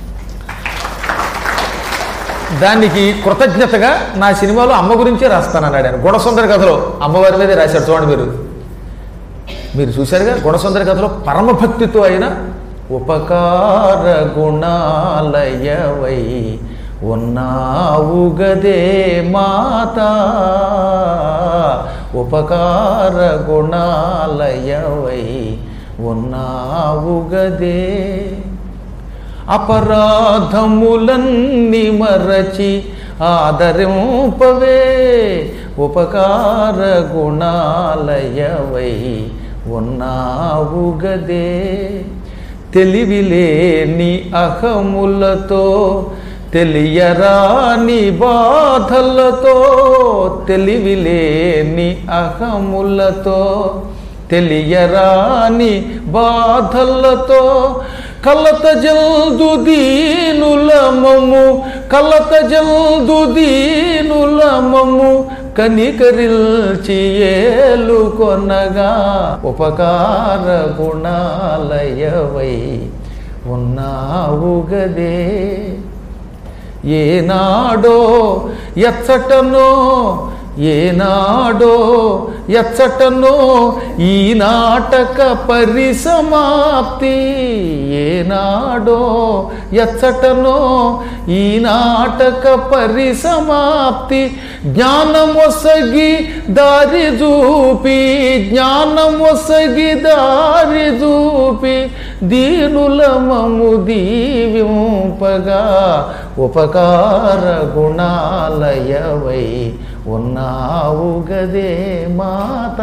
దానికి కృతజ్ఞతగా నా సినిమాలో అమ్మ గురించే రాస్తానన్నాడు ఆయన గుణసుందర కథలో అమ్మవారి మీదే రాశాడు చూడండి మీరు మీరు చూశారుగా గుణసుందర కథలో పరమభక్తితో అయిన ఉపకార గుణాలయవై ఉన్నావు గదే మాత ఉపకార గుణాలయవై ఉన్నావు గదే అపరాధములన్నీ మరచి ఆదరింపవే ఉపకార గుణాలయవై ఉన్నావు గదే తెలివిలేని అహములతో తెలియరాని బాధలతో తెలివిలేని అహములతో తెలియరాని బాధలతో కలత జల్దు దీనులమము కలత జల్దు దీనులమము కనికరిల్చి ఏలు కొనగా ఉపకార గుణాలయవై ఉన్నావు గదే ఏనాడో ఎచ్చటనో ఏనాడో ఎచ్చటనో ఈ నాటక పరిసమాప్తి ఏనాడో ఎచ్చటనో ఈ నాటక పరిసమాప్తి జ్ఞానమొసగి దారి చూపి జ్ఞానమొసగి దారి చూపి దీనులమము దీవింపగా ఉపకార గుణాలయవై ఉన్నావు గదే మాత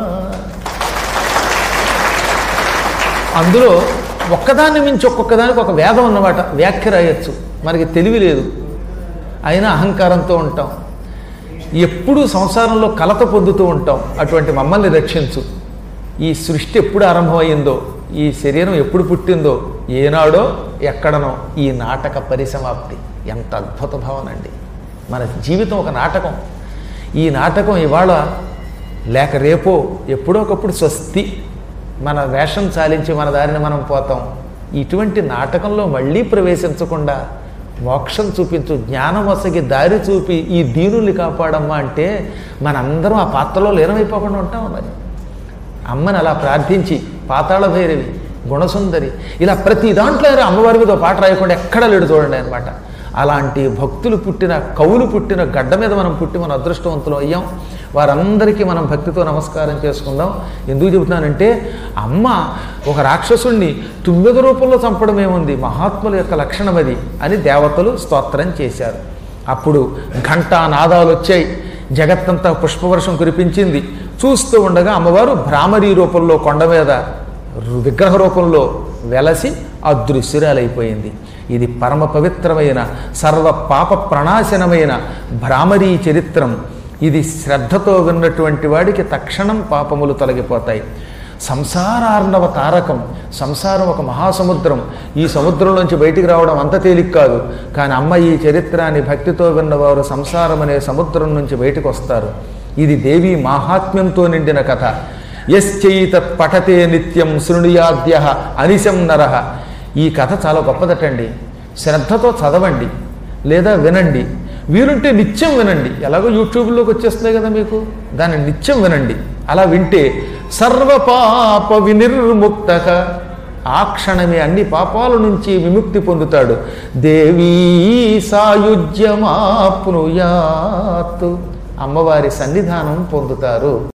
అందులో ఒక్కదాన్ని మించి ఒక్కొక్కదానికి ఒక వేదం అన్నమాట వ్యాఖ్య రాయొచ్చు మనకి తెలివి లేదు అయినా అహంకారంతో ఉంటాం ఎప్పుడూ సంసారంలో కలత పొందుతూ ఉంటాం అటువంటి మమ్మల్ని రక్షించు ఈ సృష్టి ఎప్పుడు ఆరంభమైందో ఈ శరీరం ఎప్పుడు పుట్టిందో ఏనాడో ఎక్కడనో ఈ నాటక పరిసమాప్తి ఎంత అద్భుత భావన అండి మన జీవితం ఒక నాటకం ఈ నాటకం ఇవాళ లేక రేపో ఎప్పుడో ఒకప్పుడు స్వస్తి మన వేషం చాలించి మన దారిని మనం పోతాం ఇటువంటి నాటకంలో మళ్ళీ ప్రవేశించకుండా మోక్షం చూపించు జ్ఞానం వసగి దారి చూపి ఈ దీనుల్ని కాపాడమ్మా అంటే మనందరం ఆ పాత్రలో లీనమైపోకుండా ఉంటాం మరి అమ్మని అలా ప్రార్థించి పాతాళ భైరవి గుణసుందరి ఇలా ప్రతి దాంట్లో ఆయన అమ్మవారి మీద ఒక పాట రాయకుండా ఎక్కడా లేడు చూడండి అనమాట అలాంటి భక్తులు పుట్టిన కవులు పుట్టిన గడ్డ మీద మనం పుట్టి మన అదృష్టవంతులు అయ్యాం వారందరికీ మనం భక్తితో నమస్కారం చేసుకుందాం ఎందుకు చెబుతున్నానంటే అమ్మ ఒక రాక్షసుణ్ణి తుమ్మెద రూపంలో చంపడం ఏముంది మహాత్ముల యొక్క లక్షణం అది అని దేవతలు స్తోత్రం చేశారు అప్పుడు ఘంటా నాదాలు వచ్చాయి జగత్తంతా పుష్పవర్షం కురిపించింది చూస్తూ ఉండగా అమ్మవారు భ్రామరీ రూపంలో కొండ మీద రు- విగ్రహ రూపంలో వెలసి అదృశ్యురాలైపోయింది ఇది పరమ పవిత్రమైన సర్వ పాప ప్రణాశనమైన భ్రామరీ చరిత్రం ఇది శ్రద్ధతో విన్నటువంటి వాడికి తక్షణం పాపములు తొలగిపోతాయి సంసారార్ణవ తారకం సంసారం ఒక మహాసముద్రం ఈ సముద్రంలోంచి బయటికి రావడం అంత తేలిక కాదు కానీ అమ్మ ఈ చరిత్రాన్ని భక్తితో విన్నవారు సంసారం అనే సముద్రం నుంచి బయటకు వస్తారు ఇది దేవి మాహాత్మ్యంతో నిండిన కథ యశ్చైతత్ పఠతే నిత్యం శృణుయాద్య అనిశం నరహ ఈ కథ చాలా గొప్పదటండి శ్రద్ధతో చదవండి లేదా వినండి వీలుంటే నిత్యం వినండి ఎలాగో యూట్యూబ్లోకి వచ్చేస్తున్నాయి కదా మీకు దాన్ని నిత్యం వినండి అలా వింటే సర్వపాప వినిర్ముక్త ఆ క్షణమే అన్ని పాపాల నుంచి విముక్తి పొందుతాడు దేవీ సాయుజ్యమాప్నుయాత్ అమ్మవారి సన్నిధానం పొందుతారు